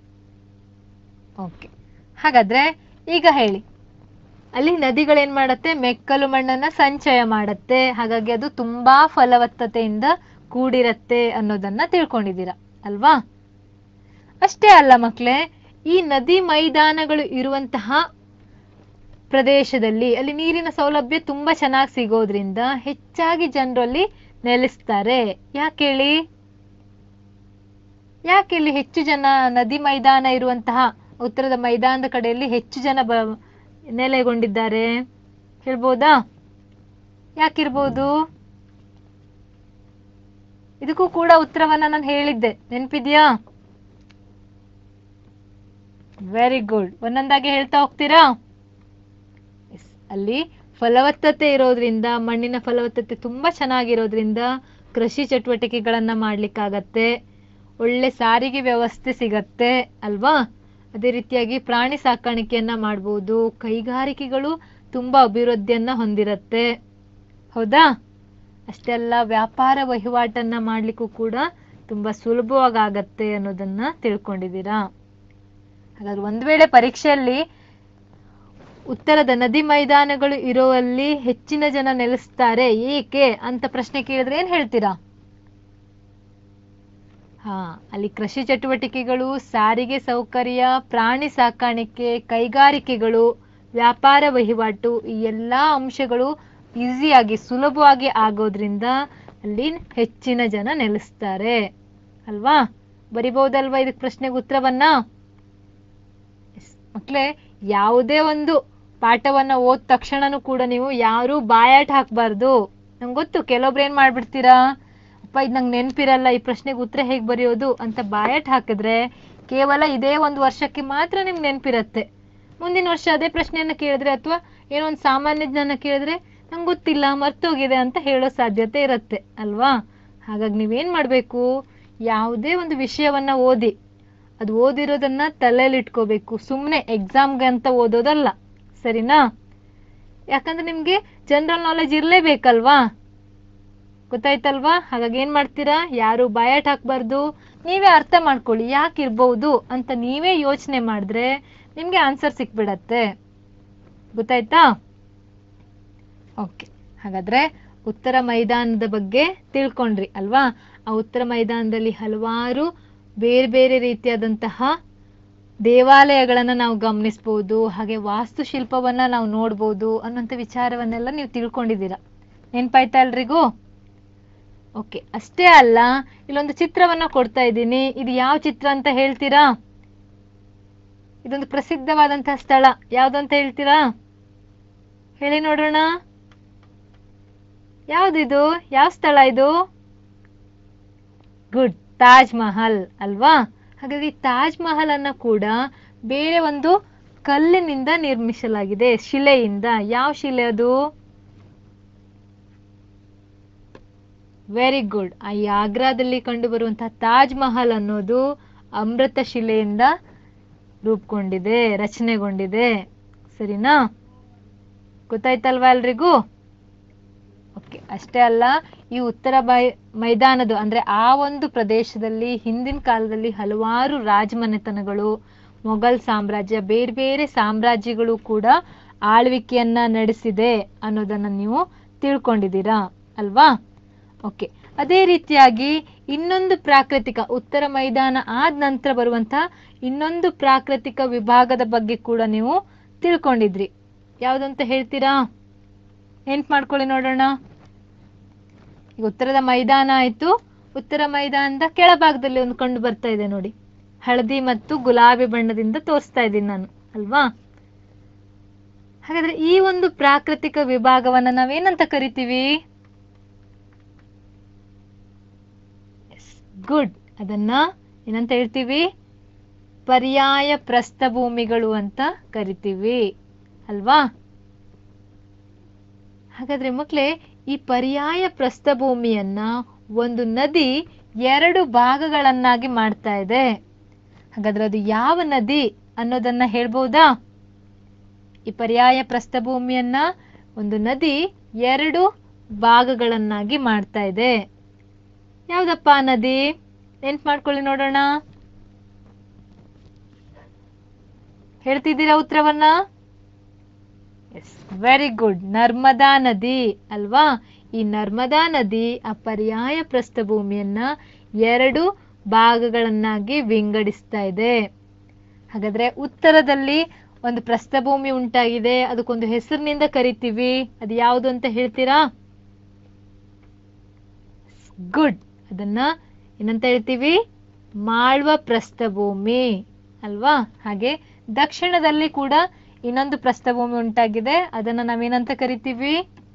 ಓಕೆ ಹಾಗಾದ್ರೆ ಈಗ ಹೇಳಿ ಅಲ್ಲಿ ನದಿಗಳೇನ್ ಮಾಡತ್ತೆ ಮೆಕ್ಕಲು ಮಣ್ಣನ್ನ ಸಂಚಯ ಮಾಡತ್ತೆ ಹಾಗಾಗಿ ಅದು ತುಂಬಾ ಫಲವತ್ತತೆಯಿಂದ ಕೂಡಿರತ್ತೆ ಅನ್ನೋದನ್ನ ತಿಳ್ಕೊಂಡಿದ್ದೀರಾ ಅಲ್ವಾ ಅಷ್ಟೇ ಅಲ್ಲ ಮಕ್ಳೇ ಈ ನದಿ ಮೈದಾನಗಳು ಇರುವಂತಹ ಪ್ರದೇಶದಲ್ಲಿ ಅಲ್ಲಿ ನೀರಿನ ಸೌಲಭ್ಯ ತುಂಬಾ ಚೆನ್ನಾಗಿ ಸಿಗೋದ್ರಿಂದ ಹೆಚ್ಚಾಗಿ ಜನರು ಅಲ್ಲಿ ನೆಲೆಸ್ತಾರೆ ಯಾಕೇಳಿ ಯಾಕೆ ಇಲ್ಲಿ ಹೆಚ್ಚು ಜನ ನದಿ ಮೈದಾನ ಇರುವಂತಹ ಉತ್ತರದ ಮೈದಾನದ ಕಡೆಯಲ್ಲಿ ಹೆಚ್ಚು ಜನ ಬ ನೆಲೆಗೊಂಡಿದ್ದಾರೆ ಹೇಳ್ಬೋದಾ ಯಾಕಿರ್ಬೋದು ಇದಕ್ಕೂ ಕೂಡ ಉತ್ತರವನ್ನ ನಾನು ಹೇಳಿದ್ದೆ ನೆನ್ಪಿದ್ಯಾ ವೆರಿ ಗುಡ್ ಒಂದೊಂದಾಗಿ ಹೇಳ್ತಾ ಹೋಗ್ತೀರಾ Yes. ಅಲ್ಲಿ ಫಲವತ್ತತೆ ಇರೋದ್ರಿಂದ ಮಣ್ಣಿನ ಫಲವತ್ತತೆ ತುಂಬಾ ಚೆನ್ನಾಗಿರೋದ್ರಿಂದ ಕೃಷಿ ಚಟುವಟಿಕೆಗಳನ್ನ ಮಾಡ್ಲಿಕ್ಕಾಗತ್ತೆ ಒಳ್ಳೆ ಸಾರಿಗೆ ವ್ಯವಸ್ಥೆ ಸಿಗತ್ತೆ ಅಲ್ವಾ ಅದೇ ರೀತಿಯಾಗಿ ಪ್ರಾಣಿ ಸಾಕಾಣಿಕೆಯನ್ನ ಮಾಡ್ಬೋದು ಕೈಗಾರಿಕೆಗಳು ತುಂಬಾ ಅಭಿವೃದ್ಧಿಯನ್ನ ಹೊಂದಿರತ್ತೆ ಹೌದಾ ಅಷ್ಟೇ ಅಲ್ಲ ವ್ಯಾಪಾರ ವಹಿವಾಟನ್ನ ಮಾಡ್ಲಿಕ್ಕೂ ಕೂಡ ತುಂಬಾ ಸುಲಭವಾಗಿ ಆಗತ್ತೆ ಅನ್ನೋದನ್ನ ತಿಳ್ಕೊಂಡಿದ್ದೀರಾ ಹಾಗಾದ್ರೆ ಒಂದ್ ವೇಳೆ ಪರೀಕ್ಷೆಯಲ್ಲಿ ಉತ್ತರದ ನದಿ ಮೈದಾನಗಳು ಇರುವಲ್ಲಿ ಹೆಚ್ಚಿನ ಜನ ನೆಲೆಸ್ತಾರೆ ಏಕೆ ಅಂತ ಪ್ರಶ್ನೆ ಕೇಳಿದ್ರೆ ಏನ್ ಹೇಳ್ತೀರಾ ಹಾ ಅಲ್ಲಿ ಕೃಷಿ ಚಟುವಟಿಕೆಗಳು ಸಾರಿಗೆ ಸೌಕರ್ಯ ಪ್ರಾಣಿ ಸಾಕಾಣಿಕೆ ಕೈಗಾರಿಕೆಗಳು ವ್ಯಾಪಾರ ವಹಿವಾಟು ಈ ಎಲ್ಲಾ ಅಂಶಗಳು ಈಸಿಯಾಗಿ ಸುಲಭವಾಗಿ ಆಗೋದ್ರಿಂದ ಅಲ್ಲಿ ಹೆಚ್ಚಿನ ಜನ ನೆಲೆಸ್ತಾರೆ ಅಲ್ವಾ ಬರಿಬಹುದಲ್ವಾ ಇದಕ್ಕೆ ಪ್ರಶ್ನೆಗೆ ಉತ್ತರವನ್ನ Yes. ಮಕ್ಳೇ ಯಾವುದೇ ಒಂದು ಪಾಠವನ್ನ ಓದ್ ತಕ್ಷಣನೂ ಕೂಡ ನೀವು ಯಾರು ಬಾಯಾಟ ಹಾಕ್ಬಾರ್ದು ನಂಗೆ ಗೊತ್ತು ಕೆಲವೊಬ್ರು ಏನ್ ಮಾಡ್ಬಿಡ್ತೀರಾ ಅಪ್ಪ ಇದು ನಂಗೆ ನೆನ್ಪಿರಲ್ಲ ಈ ಪ್ರಶ್ನೆಗೆ ಉತ್ತರ ಹೇಗೆ ಬರೆಯೋದು ಅಂತ ಬಾಯಾಟ ಹಾಕಿದ್ರೆ ಕೇವಲ ಇದೇ ಒಂದು ವರ್ಷಕ್ಕೆ ಮಾತ್ರ ನಿಮ್ಗೆ ನೆನ್ಪಿರತ್ತೆ ಮುಂದಿನ ವರ್ಷ ಅದೇ ಪ್ರಶ್ನೆಯನ್ನ ಕೇಳಿದ್ರೆ ಅಥವಾ ಏನೋ ಒಂದು ಸಾಮಾನ್ಯ ಜ್ಞಾನ ಕೇಳಿದ್ರೆ ನಂಗೆ ಗೊತ್ತಿಲ್ಲ ಮರ್ತೋಗಿದೆ ಅಂತ ಹೇಳೋ ಸಾಧ್ಯತೆ ಇರತ್ತೆ ಅಲ್ವಾ ಹಾಗಾಗಿ ನೀವೇನ್ ಮಾಡ್ಬೇಕು ಯಾವುದೇ ಒಂದು ವಿಷಯವನ್ನ ಓದಿ ಅದು ಓದಿರೋದನ್ನ ತಲೆಯಲ್ಲಿ ಇಟ್ಕೋಬೇಕು ಸುಮ್ಮನೆ ಎಕ್ಸಾಮ್ಗೆ ಅಂತ ಓದೋದಲ್ಲ ಸರಿನಾ ಯಾಕಂದ್ರೆ ನಿಮ್ಗೆ ಜನರಲ್ ನಾಲೆಜ್ ಇರ್ಲೇಬೇಕಲ್ವಾ ಗೊತ್ತಾಯ್ತಲ್ವಾ ಹಾಗಾಗಿ ಏನ್ ಮಾಡ್ತೀರಾ ಯಾರು ಬಾಯಾಟ ಹಾಕ್ಬಾರ್ದು ನೀವೇ ಅರ್ಥ ಮಾಡ್ಕೊಳ್ಳಿ ಯಾಕೆ ಇರ್ಬಹುದು ಅಂತ ನೀವೇ ಯೋಚನೆ ಮಾಡಿದ್ರೆ ನಿಮ್ಗೆ ಆನ್ಸರ್ ಸಿಕ್ಬಿಡತ್ತೆ ಗೊತ್ತಾಯ್ತಾ ಓಕೆ ಹಾಗಾದ್ರೆ ಉತ್ತರ ಮೈದಾನದ ಬಗ್ಗೆ ತಿಳ್ಕೊಂಡ್ರಿ ಅಲ್ವಾ ಆ ಉತ್ತರ ಮೈದಾನದಲ್ಲಿ ಹಲವಾರು ಬೇರೆ ಬೇರೆ ರೀತಿಯಾದಂತಹ ದೇವಾಲಯಗಳನ್ನ ನಾವು ಗಮನಿಸ್ಬೋದು ಹಾಗೆ ವಾಸ್ತುಶಿಲ್ಪವನ್ನ ನಾವು ನೋಡ್ಬೋದು ಅನ್ನೋಂಥ ವಿಚಾರವನ್ನೆಲ್ಲ ನೀವು ತಿಳ್ಕೊಂಡಿದ್ದೀರಾ ನೆನ್ಪಾಯ್ತಾ ಎಲ್ರಿಗೂ ಓಕೆ ಅಷ್ಟೇ ಅಲ್ಲ ಇಲ್ಲೊಂದು ಚಿತ್ರವನ್ನ ಕೊಡ್ತಾ ಇದ್ದೀನಿ ಇದು ಯಾವ ಚಿತ್ರ ಅಂತ ಹೇಳ್ತೀರಾ ಇದೊಂದು ಪ್ರಸಿದ್ಧವಾದಂತಹ ಸ್ಥಳ ಯಾವ್ದಂತ ಹೇಳ್ತೀರಾ ಹೇಳಿ ನೋಡೋಣ ಯಾವ್ದಿದು ಯಾವ ಸ್ಥಳ ಇದು ಗುಡ್ ತಾಜ್ ಮಹಲ್ ಅಲ್ವಾ ಹಾಗಾಗಿ ತಾಜ್ ಮಹಲ್ ಅನ್ನ ಕೂಡ ಬೇರೆ ಒಂದು ಕಲ್ಲಿನಿಂದ ನಿರ್ಮಿಸಲಾಗಿದೆ ಶಿಲೆಯಿಂದ ಯಾವ ಶಿಲೆ ಅದು ವೆರಿ ಗುಡ್ ಆ ಈ ಆಗ್ರಾದಲ್ಲಿ ಕಂಡು ಬರುವಂತಹ ತಾಜ್ ಮಹಲ್ ಅನ್ನೋದು ಅಮೃತ ಶಿಲೆಯಿಂದ ರೂಪುಗೊಂಡಿದೆ ರಚನೆಗೊಂಡಿದೆ ಸರಿನಾ ಗೊತ್ತಾಯ್ತಲ್ವಾ ಎಲ್ರಿಗೂ ಓಕೆ ಅಷ್ಟೇ ಅಲ್ಲ ಈ ಉತ್ತರ ಮೈ ಮೈದಾನದ ಅಂದ್ರೆ ಆ ಒಂದು ಪ್ರದೇಶದಲ್ಲಿ ಹಿಂದಿನ ಕಾಲದಲ್ಲಿ ಹಲವಾರು ರಾಜಮನೆತನಗಳು ಮೊಘಲ್ ಸಾಮ್ರಾಜ್ಯ ಬೇರೆ ಬೇರೆ ಸಾಮ್ರಾಜ್ಯಗಳು ಕೂಡ ಆಳ್ವಿಕೆಯನ್ನ ನಡೆಸಿದೆ ಅನ್ನೋದನ್ನ ನೀವು ತಿಳ್ಕೊಂಡಿದ್ದೀರಾ ಅಲ್ವಾ ಓಕೆ ಅದೇ ರೀತಿಯಾಗಿ ಇನ್ನೊಂದು ಪ್ರಾಕೃತಿಕ ಉತ್ತರ ಮೈದಾನ ಆದ ನಂತರ ಬರುವಂತಹ ಇನ್ನೊಂದು ಪ್ರಾಕೃತಿಕ ವಿಭಾಗದ ಬಗ್ಗೆ ಕೂಡ ನೀವು ತಿಳ್ಕೊಂಡಿದ್ರಿ ಯಾವ್ದಂತ ಹೇಳ್ತೀರಾ ನೆನ್ಪ್ ಮಾಡ್ಕೊಳ್ಳಿ ನೋಡೋಣ ಈಗ ಉತ್ತರದ ಮೈದಾನ ಆಯ್ತು ಉತ್ತರ ಮೈದಾನದ ಕೆಳಭಾಗದಲ್ಲಿ ಒಂದು ಕಂಡು ಬರ್ತಾ ಇದೆ ನೋಡಿ ಹಳದಿ ಮತ್ತು ಗುಲಾಬಿ ಬಣ್ಣದಿಂದ ತೋರಿಸ್ತಾ ಇದ್ದೀನಿ ನಾನು ಅಲ್ವಾ ಹಾಗಾದ್ರೆ ಈ ಒಂದು ಪ್ರಾಕೃತಿಕ ವಿಭಾಗವನ್ನ ನಾವೇನಂತ ಕರಿತೀವಿ ಗುಡ್ ಅದನ್ನ ಏನಂತ ಹೇಳ್ತೀವಿ ಪರ್ಯಾಯ ಪ್ರಸ್ಥಭೂಮಿಗಳು ಅಂತ ಕರಿತೀವಿ ಅಲ್ವಾ ಹಾಗಾದ್ರೆ ಮಕ್ಳೇ ಈ ಪರ್ಯಾಯ ಪ್ರಸ್ಥಭೂಮಿಯನ್ನ ಒಂದು ನದಿ ಎರಡು ಭಾಗಗಳನ್ನಾಗಿ ಮಾಡ್ತಾ ಇದೆ ಹಾಗಾದ್ರೆ ಅದು ಯಾವ ನದಿ ಅನ್ನೋದನ್ನ ಹೇಳ್ಬಹುದಾ ಈ ಪರ್ಯಾಯ ಪ್ರಸ್ಥಭೂಮಿಯನ್ನ ಒಂದು ನದಿ ಎರಡು ಭಾಗಗಳನ್ನಾಗಿ ಮಾಡ್ತಾ ಇದೆ ಯಾವ್ದಪ್ಪ ಆ ನದಿ ನೆನ್ಪ್ ಮಾಡ್ಕೊಳ್ಳಿ ನೋಡೋಣ ಹೇಳ್ತಿದ್ದೀರಾ ಉತ್ತರವನ್ನ ಎಸ್ ವೆರಿ ಗುಡ್ ನರ್ಮದಾ ನದಿ ಅಲ್ವಾ ಈ ನರ್ಮದಾ ನದಿ ಆ ಪರ್ಯಾಯ ಪ್ರಸ್ಥಭೂಮಿಯನ್ನ ಎರಡು ಭಾಗಗಳನ್ನಾಗಿ ವಿಂಗಡಿಸ್ತಾ ಇದೆ ಹಾಗಾದ್ರೆ ಉತ್ತರದಲ್ಲಿ ಒಂದು ಪ್ರಸ್ಥಭೂಮಿ ಉಂಟಾಗಿದೆ ಅದಕ್ಕೊಂದು ಹೆಸರಿನಿಂದ ಕರಿತೀವಿ ಅದು ಯಾವುದು ಅಂತ ಹೇಳ್ತೀರಾ ಗುಡ್ ಅದನ್ನ ಏನಂತ ಹೇಳ್ತೀವಿ ಮಾಳ್ವ ಪ್ರಸ್ಥಭೂಮಿ ಅಲ್ವಾ ಹಾಗೆ ದಕ್ಷಿಣದಲ್ಲಿ ಕೂಡ ಇನ್ನೊಂದು ಪ್ರಸ್ಥಭೂಮಿ ಉಂಟಾಗಿದೆ ಅದನ್ನ ನಾವೇನಂತ ಕರಿತೀವಿ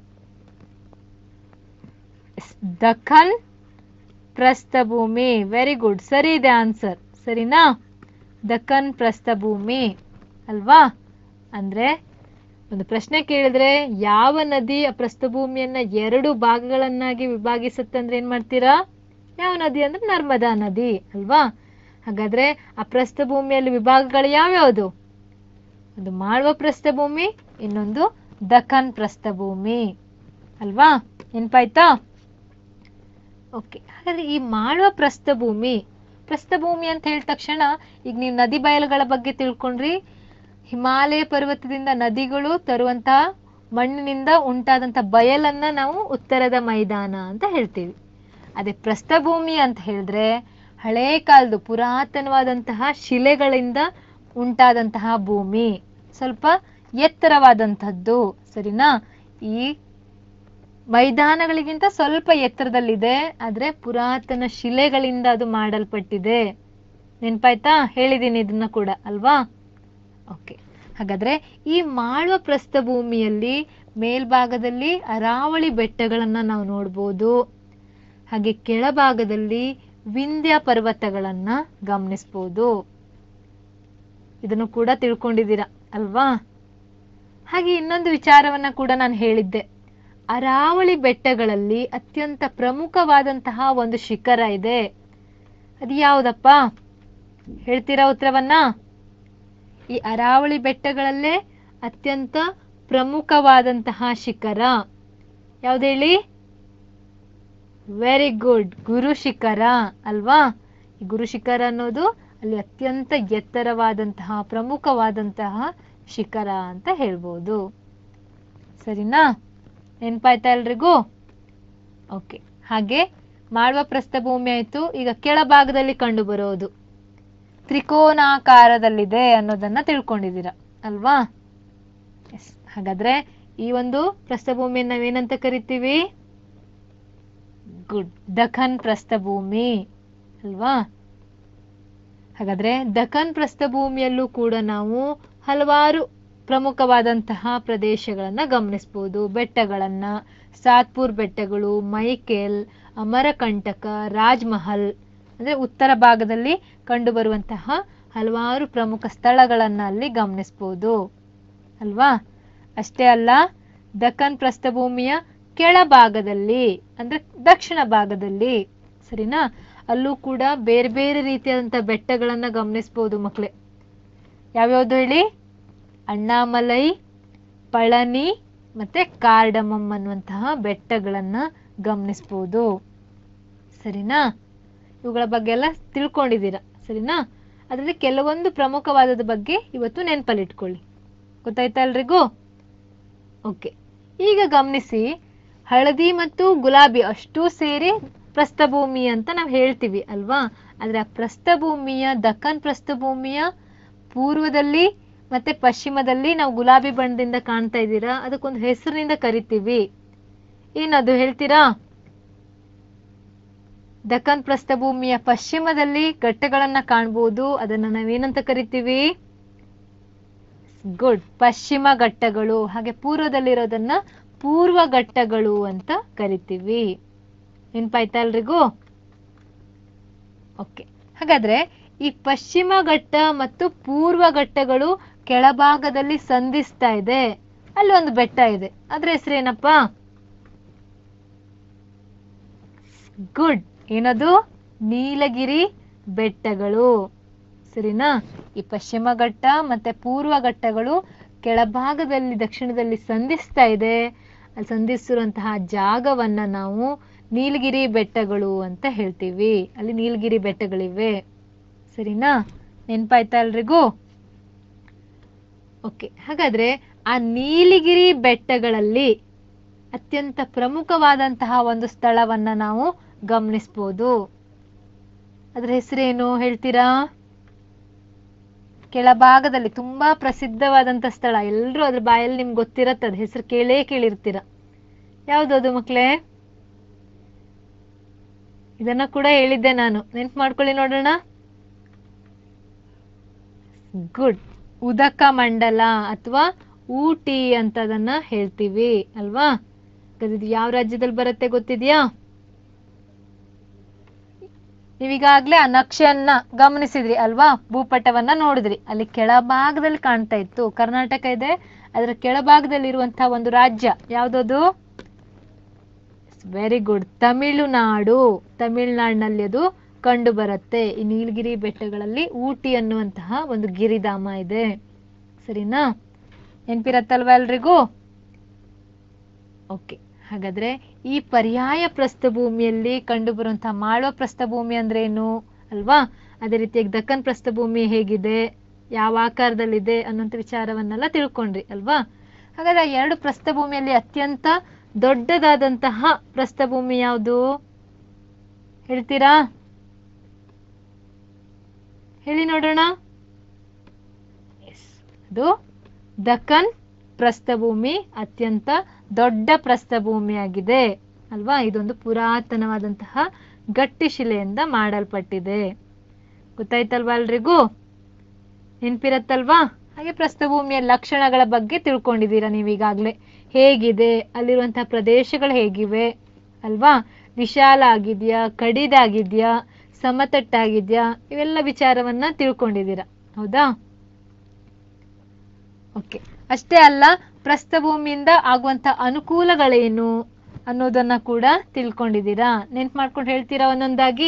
ದಖನ್ ಪ್ರಸ್ಥಭೂಮಿ ವೆರಿ ಗುಡ್ ಸರಿ ಇದೆ ಆನ್ಸರ್ ಸರಿನಾ ದಖನ್ ಪ್ರಸ್ಥಭೂಮಿ ಅಲ್ವಾ ಅಂದ್ರೆ ಒಂದು ಪ್ರಶ್ನೆ ಕೇಳಿದ್ರೆ ಯಾವ ನದಿ ಆ ಪ್ರಸ್ಥಭೂಮಿಯನ್ನ ಎರಡು ಭಾಗಗಳನ್ನಾಗಿ ವಿಭಾಗಿಸುತ್ತೆ ಅಂದ್ರೆ ಏನ್ ಮಾಡ್ತೀರಾ ಯಾವ ನದಿ ಅಂದ್ರೆ ನರ್ಮದಾ ನದಿ ಅಲ್ವಾ ಹಾಗಾದ್ರೆ ಆ ಪ್ರಸ್ಥಭೂಮಿಯಲ್ಲಿ ವಿಭಾಗಗಳು ಯಾವ್ಯಾವುದು ಒಂದು ಮಾಳ್ವ ಪ್ರಸ್ಥಭೂಮಿ ಇನ್ನೊಂದು ದಖನ್ ಪ್ರಸ್ಥಭೂಮಿ ಅಲ್ವಾ ನೆನ್ಪಾಯ್ತಾ ಓಕೆ ಹಾಗಾದ್ರೆ ಈ ಮಾಳ್ವ ಪ್ರಸ್ಥಭೂಮಿ ಪ್ರಸ್ಥಭೂಮಿ ಅಂತ ಹೇಳಿದ ತಕ್ಷಣ ಈಗ ನೀವು ನದಿ ಬಯಲುಗಳ ಬಗ್ಗೆ ತಿಳ್ಕೊಂಡ್ರಿ ಹಿಮಾಲಯ ಪರ್ವತದಿಂದ ನದಿಗಳು ತರುವಂತಹ ಮಣ್ಣಿನಿಂದ ಉಂಟಾದಂತ ಬಯಲನ್ನ ನಾವು ಉತ್ತರದ ಮೈದಾನ ಅಂತ ಹೇಳ್ತೀವಿ ಅದೇ ಪ್ರಸ್ಥಭೂಮಿ ಅಂತ ಹೇಳಿದ್ರೆ ಹಳೇ ಕಾಲದ ಪುರಾತನವಾದಂತಹ ಶಿಲೆಗಳಿಂದ ಉಂಟಾದಂತಹ ಭೂಮಿ ಸ್ವಲ್ಪ ಎತ್ತರವಾದಂತಹದ್ದು ಸರಿನಾ ಈ ಮೈದಾನಗಳಿಗಿಂತ ಸ್ವಲ್ಪ ಎತ್ತರದಲ್ಲಿದೆ ಆದ್ರೆ ಪುರಾತನ ಶಿಲೆಗಳಿಂದ ಅದು ಮಾಡಲ್ಪಟ್ಟಿದೆ ನೆನ್ಪಾಯ್ತಾ ಹೇಳಿದ್ದೀನಿ ಇದನ್ನ ಕೂಡ ಅಲ್ವಾ ಓಕೆ ಹಾಗಾದ್ರೆ ಈ ಮಾಳ್ವ ಪ್ರಸ್ಥಭೂಮಿಯಲ್ಲಿ ಮೇಲ್ಭಾಗದಲ್ಲಿ ಅರಾವಳಿ ಬೆಟ್ಟಗಳನ್ನ ನಾವು ನೋಡ್ಬೋದು ಹಾಗೆ ಕೆಳಭಾಗದಲ್ಲಿ ವಿಂಧ್ಯ ಪರ್ವತಗಳನ್ನ ಗಮನಿಸ್ಬೋದು ಇದನ್ನು ಕೂಡ ತಿಳ್ಕೊಂಡಿದ್ದೀರಾ ಅಲ್ವಾ ಹಾಗೆ ಇನ್ನೊಂದು ವಿಚಾರವನ್ನ ಕೂಡ ನಾನು ಹೇಳಿದ್ದೆ ಅರಾವಳಿ ಬೆಟ್ಟಗಳಲ್ಲಿ ಅತ್ಯಂತ ಪ್ರಮುಖವಾದಂತಹ ಒಂದು ಶಿಖರ ಇದೆ ಅದು ಯಾವುದಪ್ಪ ಹೇಳ್ತೀರಾ ಉತ್ತರವನ್ನ ಈ ಅರಾವಳಿ ಬೆಟ್ಟಗಳಲ್ಲೇ ಅತ್ಯಂತ ಪ್ರಮುಖವಾದಂತಹ ಶಿಖರ ಯಾವ್ದು ಹೇಳಿ ವೆರಿ ಗುಡ್ ಗುರು ಶಿಖರ ಅಲ್ವಾ ಈ ಗುರು ಶಿಖರ ಅನ್ನೋದು ಅಲ್ಲಿ ಅತ್ಯಂತ ಎತ್ತರವಾದಂತಹ ಪ್ರಮುಖವಾದಂತಹ ಶಿಖರ ಅಂತ ಹೇಳ್ಬೋದು ಸರಿನಾ ನೆನ್ಪಾಯ್ತಾ ಎಲ್ರಿಗೂ ಓಕೆ ಹಾಗೆ ಮಾಳ್ವ ಪ್ರಸ್ಥಭೂಮಿ ಆಯ್ತು ಈಗ ಕೆಳಭಾಗದಲ್ಲಿ ಕಂಡು ಬರೋದು ತ್ರಿಕೋನಾಕಾರದಲ್ಲಿದೆ ಅನ್ನೋದನ್ನ ತಿಳ್ಕೊಂಡಿದ್ದೀರಾ ಅಲ್ವಾ ಎಸ್ ಹಾಗಾದ್ರೆ ಈ ಒಂದು ಪ್ರಸ್ಥಭೂಮಿಯನ್ನು ನಾವೇನಂತ ಕರಿತೀವಿ ಗುಡ್ ದಖನ್ ಪ್ರಸ್ಥಭೂಮಿ ಅಲ್ವಾ ಹಾಗಾದ್ರೆ ದಖನ್ ಪ್ರಸ್ಥಭೂಮಿಯಲ್ಲೂ ಕೂಡ ನಾವು ಹಲವಾರು ಪ್ರಮುಖವಾದಂತಹ ಪ್ರದೇಶಗಳನ್ನ ಗಮನಿಸಬಹುದು ಬೆಟ್ಟಗಳನ್ನ ಸಾತ್ಪುರ್ ಬೆಟ್ಟಗಳು ಮೈಕೆಲ್ ಅಮರಕಂಟಕ ರಾಜ್ ಮಹಲ್ ಅಂದ್ರೆ ಉತ್ತರ ಭಾಗದಲ್ಲಿ ಕಂಡುಬರುವಂತಹ ಹಲವಾರು ಪ್ರಮುಖ ಸ್ಥಳಗಳನ್ನ ಅಲ್ಲಿ ಗಮನಿಸಬಹುದು ಅಲ್ವಾ ಅಷ್ಟೇ ಅಲ್ಲ ದಖನ್ ಪ್ರಸ್ಥಭೂಮಿಯ ಕೆಳಭಾಗದಲ್ಲಿ ಅಂದ್ರೆ ದಕ್ಷಿಣ ಭಾಗದಲ್ಲಿ ಸರಿನಾ ಅಲ್ಲೂ ಕೂಡ ಬೇರೆ ಬೇರೆ ರೀತಿಯಾದಂತಹ ಬೆಟ್ಟಗಳನ್ನ ಗಮನಿಸಬಹುದು ಮಕ್ಕಳೇ ಯಾವ್ಯಾವ್ದು ಹೇಳಿ ಅಣ್ಣಾಮಲೈ ಪಳನಿ ಮತ್ತೆ ಕಾರ್ಡಮಮ್ ಅನ್ನುವಂತಹ ಬೆಟ್ಟಗಳನ್ನ ಗಮನಿಸಬಹುದು ಸರಿನಾ ಇವುಗಳ ಬಗ್ಗೆ ಎಲ್ಲ ತಿಳ್ಕೊಂಡಿದ್ದೀರಾ ಸರಿನಾ ಅದರಲ್ಲಿ ಕೆಲವೊಂದು ಪ್ರಮುಖವಾದದ ಬಗ್ಗೆ ಇವತ್ತು ನೆನಪಲ್ಲಿಟ್ಕೊಳ್ಳಿ ಗೊತ್ತಾಯ್ತಾ ಎಲ್ರಿಗೂ ಓಕೆ ಈಗ ಗಮನಿಸಿ ಹಳದಿ ಮತ್ತು ಗುಲಾಬಿ ಅಷ್ಟೂ ಸೇರಿ ಪ್ರಸ್ಥಭೂಮಿ ಅಂತ ನಾವು ಹೇಳ್ತೀವಿ ಅಲ್ವಾ ಆದ್ರೆ ಆ ಪ್ರಸ್ಥಭೂಮಿಯ ದಕ್ಕನ್ ಪ್ರಸ್ಥಭೂಮಿಯ ಪೂರ್ವದಲ್ಲಿ ಮತ್ತೆ ಪಶ್ಚಿಮದಲ್ಲಿ ನಾವು ಗುಲಾಬಿ ಬಣ್ಣದಿಂದ ಕಾಣ್ತಾ ಇದ್ದೀರಾ ಅದಕ್ಕೊಂದು ಹೆಸರಿನಿಂದ ಕರಿತೀವಿ ಏನದು ಹೇಳ್ತೀರಾ ದಕ್ಕನ್ ಪ್ರಸ್ಥಭೂಮಿಯ ಪಶ್ಚಿಮದಲ್ಲಿ ಘಟ್ಟಗಳನ್ನ ಕಾಣ್ಬೋದು ಅದನ್ನ ನಾವೇನಂತ ಕರಿತೀವಿ ಗುಡ್ ಪಶ್ಚಿಮ ಘಟ್ಟಗಳು ಹಾಗೆ ಪೂರ್ವದಲ್ಲಿರೋದನ್ನ ಪೂರ್ವ ಘಟ್ಟಗಳು ಅಂತ ಕರಿತೀವಿ ನೆನ್ಪಾಯ್ತಾ ಎಲ್ರಿಗೂ ಓಕೆ ಹಾಗಾದ್ರೆ ಈ ಪಶ್ಚಿಮ ಘಟ್ಟ ಮತ್ತು ಪೂರ್ವ ಘಟ್ಟಗಳು ಕೆಳಭಾಗದಲ್ಲಿ ಸಂಧಿಸ್ತಾ ಇದೆ ಅಲ್ಲಿ ಒಂದು ಬೆಟ್ಟ ಇದೆ ಅದ್ರ ಹೆಸರೇನಪ್ಪ ಗುಡ್ ಏನದು ನೀಲಗಿರಿ ಬೆಟ್ಟಗಳು ಸರಿನಾ ಈ ಪಶ್ಚಿಮ ಘಟ್ಟ ಮತ್ತೆ ಪೂರ್ವ ಘಟ್ಟಗಳು ಕೆಳಭಾಗದಲ್ಲಿ ದಕ್ಷಿಣದಲ್ಲಿ ಸಂಧಿಸ್ತಾ ಇದೆ ಅಲ್ಲಿ ಸಂಧಿಸಿರುವಂತಹ ಜಾಗವನ್ನ ನಾವು ನೀಲಗಿರಿ ಬೆಟ್ಟಗಳು ಅಂತ ಹೇಳ್ತೀವಿ ಅಲ್ಲಿ ನೀಲಗಿರಿ ಬೆಟ್ಟಗಳಿವೆ ಸರಿನಾ ನೆನ್ಪಾಯ್ತಾ ಎಲ್ರಿಗೂ ಓಕೆ ಹಾಗಾದ್ರೆ ಆ ನೀಲಗಿರಿ ಬೆಟ್ಟಗಳಲ್ಲಿ ಅತ್ಯಂತ ಪ್ರಮುಖವಾದಂತಹ ಒಂದು ಸ್ಥಳವನ್ನ ನಾವು ಗಮನಿಸ್ಬೋದು ಅದ್ರ ಹೆಸರೇನು ಹೇಳ್ತೀರಾ ಕೆಳಭಾಗದಲ್ಲಿ ತುಂಬಾ ಪ್ರಸಿದ್ಧವಾದಂತ ಸ್ಥಳ ಎಲ್ರೂ ಅದ್ರ ಬಾಯಲ್ಲಿ ನಿಮ್ಗೆ ಗೊತ್ತಿರತ್ತೆ ಅದ್ ಹೆಸರು ಕೇಳೇ ಕೇಳಿರ್ತೀರ ಯಾವ್ದದು ಮಕ್ಳೇ ಇದನ್ನ ಕೂಡ ಹೇಳಿದ್ದೆ ನಾನು ನೆನ್ಪು ಮಾಡ್ಕೊಳ್ಳಿ ನೋಡೋಣ ಗುಡ್ ಉದಕ ಮಂಡಲ ಅಥವಾ ಊಟಿ ಅಂತ ಅದನ್ನ ಹೇಳ್ತೀವಿ ಅಲ್ವಾ ಇದು ಯಾವ ರಾಜ್ಯದಲ್ಲಿ ಬರುತ್ತೆ ಗೊತ್ತಿದ್ಯಾ ನೀವೀಗಾಗ್ಲೇ ಆ ನಕ್ಷೆಯನ್ನ ಗಮನಿಸಿದ್ರಿ ಅಲ್ವಾ ಭೂಪಟವನ್ನ ನೋಡಿದ್ರಿ ಅಲ್ಲಿ ಕೆಳಭಾಗದಲ್ಲಿ ಕಾಣ್ತಾ ಇತ್ತು ಕರ್ನಾಟಕ ಇದೆ ಅದರ ಕೆಳಭಾಗದಲ್ಲಿ ಇರುವಂತಹ ಒಂದು ರಾಜ್ಯ ಯಾವ್ದದು ವೆರಿ ಗುಡ್ ತಮಿಳುನಾಡು ತಮಿಳುನಾಡಿನಲ್ಲಿ ಅದು ಕಂಡು ಬರುತ್ತೆ ಈ ನೀಲಗಿರಿ ಬೆಟ್ಟಗಳಲ್ಲಿ ಊಟಿ ಅನ್ನುವಂತಹ ಒಂದು ಗಿರಿಧಾಮ ಇದೆ ಸರಿನಾ ನೆನ್ಪಿರತ್ತಲ್ವಾ ಎಲ್ರಿಗೂ ಓಕೆ ಹಾಗಾದ್ರೆ ಈ ಪರ್ಯಾಯ ಪ್ರಸ್ಥಭೂಮಿಯಲ್ಲಿ ಕಂಡು ಬರುವಂತಹ ಮಾಳ್ವ ಪ್ರಸ್ಥಭೂಮಿ ಅಂದ್ರೆ ಏನು ಅಲ್ವಾ ಅದೇ ರೀತಿಯಾಗಿ ದಕ್ಕನ್ ಪ್ರಸ್ಥಭೂಮಿ ಹೇಗಿದೆ ಯಾವ ಆಕಾರದಲ್ಲಿದೆ ಅನ್ನೋಂಥ ವಿಚಾರವನ್ನೆಲ್ಲ ತಿಳ್ಕೊಂಡ್ರಿ ಅಲ್ವಾ ಹಾಗಾದ್ರೆ ಆ ಎರಡು ಪ್ರಸ್ಥಭೂಮಿಯಲ್ಲಿ ಅತ್ಯಂತ ದೊಡ್ಡದಾದಂತಹ ಪ್ರಸ್ಥಭೂಮಿ ಯಾವುದು ಹೇಳ್ತೀರಾ ಹೇಳಿ ನೋಡೋಣ Yes. ಅದು ದಕ್ಕನ್ ಪ್ರಸ್ಥಭೂಮಿ ಅತ್ಯಂತ ದೊಡ್ಡ ಪ್ರಸ್ಥಭೂಮಿಯಾಗಿದೆ ಅಲ್ವಾ ಇದೊಂದು ಪುರಾತನವಾದಂತಹ ಗಟ್ಟಿ ಶಿಲೆಯಿಂದ ಮಾಡಲ್ಪಟ್ಟಿದೆ ಗೊತ್ತಾಯ್ತಲ್ವಾ ಎಲ್ರಿಗೂ ನೆನ್ಪಿರತ್ತಲ್ವಾ ಹಾಗೆ ಪ್ರಸ್ಥಭೂಮಿಯ ಲಕ್ಷಣಗಳ ಬಗ್ಗೆ ತಿಳ್ಕೊಂಡಿದ್ದೀರಾ ನೀವೀಗಾಗಲೇ ಹೇಗಿದೆ ಅಲ್ಲಿರುವಂತಹ ಪ್ರದೇಶಗಳು ಹೇಗಿವೆ ಅಲ್ವಾ ವಿಶಾಲ ಆಗಿದೆಯಾ ಕಡಿದಾಗಿದೆಯಾ ಸಮತಟ್ಟಾಗಿದೆಯಾ ಇವೆಲ್ಲ ವಿಚಾರವನ್ನ ತಿಳ್ಕೊಂಡಿದ್ದೀರಾ ಹೌದಾ ಓಕೆ ಅಷ್ಟೇ ಅಲ್ಲ ಪ್ರಸ್ಥಭೂಮಿಯಿಂದ ಆಗುವಂತ ಅನುಕೂಲಗಳೇನು ಅನ್ನೋದನ್ನ ಕೂಡ ತಿಳ್ಕೊಂಡಿದ್ದೀರಾ ನೆನ್ಪು ಮಾಡ್ಕೊಂಡು ಹೇಳ್ತೀರಾ ಒಂದೊಂದಾಗಿ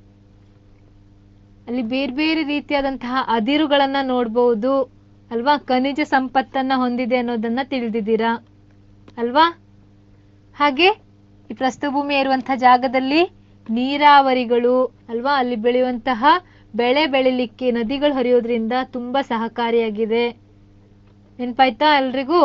ಅಲ್ಲಿ ಬೇರೆ ಬೇರೆ ರೀತಿಯಾದಂತಹ ಅದಿರುಗಳನ್ನ ನೋಡ್ಬೋದು ಅಲ್ವಾ ಖನಿಜ ಸಂಪತ್ತನ್ನ ಹೊಂದಿದೆ ಅನ್ನೋದನ್ನ ತಿಳಿದಿದ್ದೀರಾ ಅಲ್ವಾ ಹಾಗೆ ಈ ಪ್ರಸ್ಥಭೂಮಿ ಇರುವಂತಹ ಜಾಗದಲ್ಲಿ ನೀರಾವರಿಗಳು ಅಲ್ವಾ ಅಲ್ಲಿ ಬೆಳೆಯುವಂತಹ ಬೆಳೆ ಬೆಳಿಲಿಕ್ಕೆ ನದಿಗಳು ಹರಿಯೋದ್ರಿಂದ ತುಂಬಾ ಸಹಕಾರಿಯಾಗಿದೆ ನೆನ್ಪಾಯ್ತಾ ಎಲ್ರಿಗೂ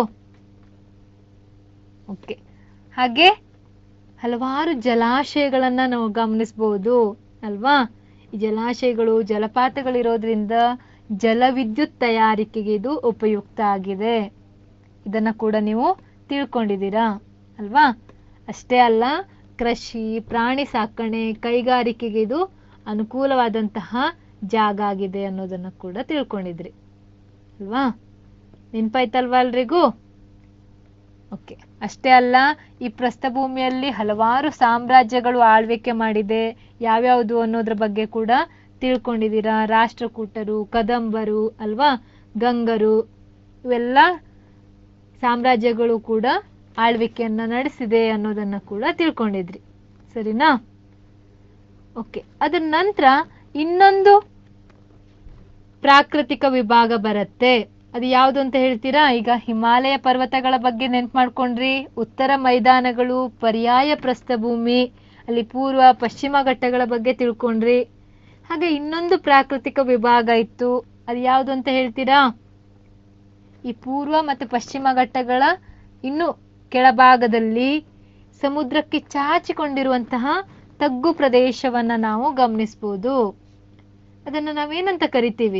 ಓಕೆ ಹಾಗೆ ಹಲವಾರು ಜಲಾಶಯಗಳನ್ನ ನಾವು ಗಮನಿಸಬಹುದು ಅಲ್ವಾ ಈ ಜಲಾಶಯಗಳು ಜಲಪಾತಗಳಿರೋದ್ರಿಂದ ಜಲವಿದ್ಯುತ್ ತಯಾರಿಕೆಗೆ ಇದು ಉಪಯುಕ್ತ ಆಗಿದೆ ಇದನ್ನ ಕೂಡ ನೀವು ತಿಳ್ಕೊಂಡಿದ್ದೀರಾ ಅಲ್ವಾ ಅಷ್ಟೇ ಅಲ್ಲ ಕೃಷಿ ಪ್ರಾಣಿ ಸಾಕಣೆ ಕೈಗಾರಿಕೆಗೆ ಇದು ಅನುಕೂಲವಾದಂತಹ ಜಾಗ ಆಗಿದೆ ಅನ್ನೋದನ್ನ ಕೂಡ ತಿಳ್ಕೊಂಡಿದ್ರಿ ಅಲ್ವಾ ನೆನ್ಪಾಯ್ತಲ್ವಾ ಎಲ್ರಿಗೂ ಓಕೆ ಅಷ್ಟೇ ಅಲ್ಲ ಈ ಪ್ರಸ್ಥಭೂಮಿಯಲ್ಲಿ ಹಲವಾರು ಸಾಮ್ರಾಜ್ಯಗಳು ಆಳ್ವಿಕೆ ಮಾಡಿದೆ ಯಾವ್ಯಾವುದು ಅನ್ನೋದ್ರ ಬಗ್ಗೆ ಕೂಡ ತಿಳ್ಕೊಂಡಿದ್ದೀರಾ ರಾಷ್ಟ್ರಕೂಟರು ಕದಂಬರು ಅಲ್ವಾ ಗಂಗರು ಇವೆಲ್ಲ ಸಾಮ್ರಾಜ್ಯಗಳು ಕೂಡ ಆಳ್ವಿಕೆಯನ್ನ ನಡೆಸಿದೆ ಅನ್ನೋದನ್ನ ಕೂಡ ತಿಳ್ಕೊಂಡಿದ್ರಿ ಸರಿನಾ ಓಕೆ ಅದರ ನಂತರ ಇನ್ನೊಂದು ಪ್ರಾಕೃತಿಕ ವಿಭಾಗ ಬರುತ್ತೆ ಅದು ಯಾವುದು ಅಂತ ಹೇಳ್ತೀರಾ ಈಗ ಹಿಮಾಲಯ ಪರ್ವತಗಳ ಬಗ್ಗೆ ನೆನ್ಪು ಮಾಡ್ಕೊಂಡ್ರಿ ಉತ್ತರ ಮೈದಾನಗಳು ಪರ್ಯಾಯ ಪ್ರಸ್ಥಭೂಮಿ ಅಲ್ಲಿ ಪೂರ್ವ ಪಶ್ಚಿಮ ಘಟ್ಟಗಳ ಬಗ್ಗೆ ತಿಳ್ಕೊಂಡ್ರಿ ಹಾಗೆ ಇನ್ನೊಂದು ಪ್ರಾಕೃತಿಕ ವಿಭಾಗ ಇತ್ತು ಅದು ಯಾವುದು ಅಂತ ಹೇಳ್ತೀರಾ ಈ ಪೂರ್ವ ಮತ್ತು ಪಶ್ಚಿಮ ಘಟ್ಟಗಳ ಇನ್ನು ಕೆಳಭಾಗದಲ್ಲಿ ಸಮುದ್ರಕ್ಕೆ ಚಾಚಿಕೊಂಡಿರುವಂತಹ ತಗ್ಗು ಪ್ರದೇಶವನ್ನ ನಾವು ಗಮನಿಸಬಹುದು ಅದನ್ನ ನಾವೇನಂತ ಕರಿತೀವಿ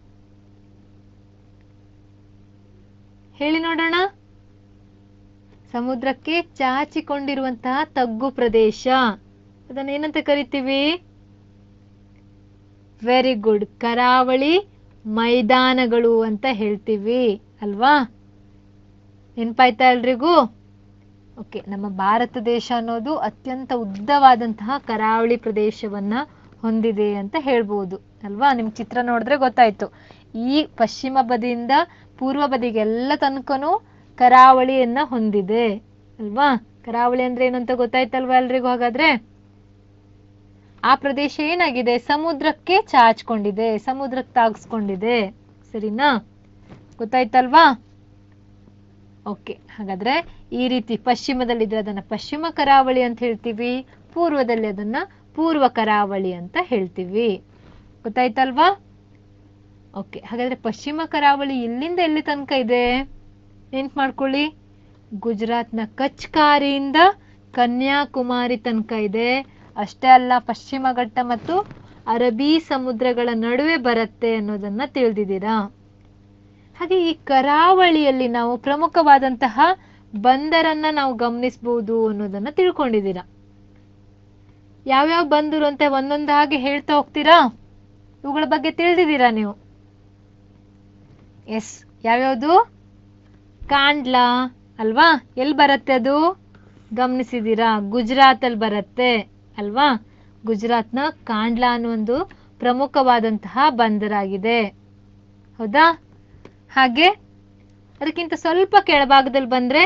ಹೇಳಿ ನೋಡೋಣ ಸಮುದ್ರಕ್ಕೆ ಚಾಚಿಕೊಂಡಿರುವಂತಹ ತಗ್ಗು ಪ್ರದೇಶ ಅದನ್ನ ಏನಂತ ಕರಿತೀವಿ ವೆರಿ ಗುಡ್ ಕರಾವಳಿ ಮೈದಾನಗಳು ಅಂತ ಹೇಳ್ತೀವಿ ಅಲ್ವಾ ನೆನ್ಪಾಯ್ತಾ ಎಲ್ರಿಗೂ ಓಕೆ ನಮ್ಮ ಭಾರತ ದೇಶ ಅನ್ನೋದು ಅತ್ಯಂತ ಉದ್ದವಾದಂತಹ ಕರಾವಳಿ ಪ್ರದೇಶವನ್ನ ಹೊಂದಿದೆ ಅಂತ ಹೇಳ್ಬೋದು ಅಲ್ವಾ ನಿಮ್ ಚಿತ್ರ ನೋಡಿದ್ರೆ ಗೊತ್ತಾಯ್ತು ಈ ಪಶ್ಚಿಮ ಬದಿಯಿಂದ ಪೂರ್ವ ಬದಿಗೆಲ್ಲ ತನಕನೂ ಕರಾವಳಿಯನ್ನ ಹೊಂದಿದೆ ಅಲ್ವಾ ಕರಾವಳಿ ಅಂದ್ರೆ ಏನು ಅಂತ ಗೊತ್ತಾಯ್ತಲ್ವಾ ಎಲ್ರಿಗೂ ಹಾಗಾದ್ರೆ ಆ ಪ್ರದೇಶ ಏನಾಗಿದೆ ಸಮುದ್ರಕ್ಕೆ ಚಾಚ್ಕೊಂಡಿದೆ ಸಮುದ್ರಕ್ಕೆ ತಾಗಿಸ್ಕೊಂಡಿದೆ ಸರಿನಾ ಗೊತ್ತಾಯ್ತಲ್ವಾ ಓಕೆ ಹಾಗಾದ್ರೆ ಈ ರೀತಿ ಪಶ್ಚಿಮದಲ್ಲಿದ್ರೆ ಅದನ್ನ ಪಶ್ಚಿಮ ಕರಾವಳಿ ಅಂತ ಹೇಳ್ತೀವಿ ಪೂರ್ವದಲ್ಲಿ ಅದನ್ನ ಪೂರ್ವ ಕರಾವಳಿ ಅಂತ ಹೇಳ್ತೀವಿ ಗೊತ್ತಾಯ್ತಲ್ವಾ ಓಕೆ ಹಾಗಾದ್ರೆ ಪಶ್ಚಿಮ ಕರಾವಳಿ ಎಲ್ಲಿಂದ ಎಲ್ಲಿ ತನಕ ಇದೆ ನೆನ್ಪು ಮಾಡ್ಕೊಳ್ಳಿ ಗುಜರಾತ್ನ ಕಚ್ ಕಾರಿಯಿಂದ ಕನ್ಯಾಕುಮಾರಿ ತನಕ ಇದೆ ಅಷ್ಟೇ ಅಲ್ಲ ಪಶ್ಚಿಮ ಘಟ್ಟ ಮತ್ತು ಅರಬ್ಬಿ ಸಮುದ್ರಗಳ ನಡುವೆ ಬರುತ್ತೆ ಅನ್ನೋದನ್ನ ತಿಳಿದಿದ್ದೀರಾ ಹಾಗೆ ಈ ಕರಾವಳಿಯಲ್ಲಿ ನಾವು ಪ್ರಮುಖವಾದಂತಹ ಬಂದರನ್ನ ನಾವು ಗಮನಿಸಬಹುದು ಅನ್ನೋದನ್ನ ತಿಳ್ಕೊಂಡಿದ್ದೀರಾ ಯಾವ್ಯಾವ ಬಂದರು ಅಂತ ಒಂದೊಂದಾಗಿ ಹೇಳ್ತಾ ಹೋಗ್ತೀರಾ ಇವುಗಳ ಬಗ್ಗೆ ತಿಳಿದಿದ್ದೀರಾ ನೀವು ಎಸ್ ಯಾವ್ಯಾವುದು ಕಾಂಡ್ಲಾ ಅಲ್ವಾ ಎಲ್ಲಿ ಬರುತ್ತೆ ಅದು ಗಮನಿಸಿದೀರಾ ಗುಜರಾತ್ ಅಲ್ಲಿ ಬರುತ್ತೆ ಅಲ್ವಾ ಗುಜರಾತ್ನ ಕಾಂಡ್ಲಾ ಅನ್ನೋ ಒಂದು ಪ್ರಮುಖವಾದಂತಹ ಬಂದರಾಗಿದೆ ಹೌದಾ ಹಾಗೆ ಅದಕ್ಕಿಂತ ಸ್ವಲ್ಪ ಕೆಳಭಾಗದಲ್ಲಿ ಬಂದ್ರೆ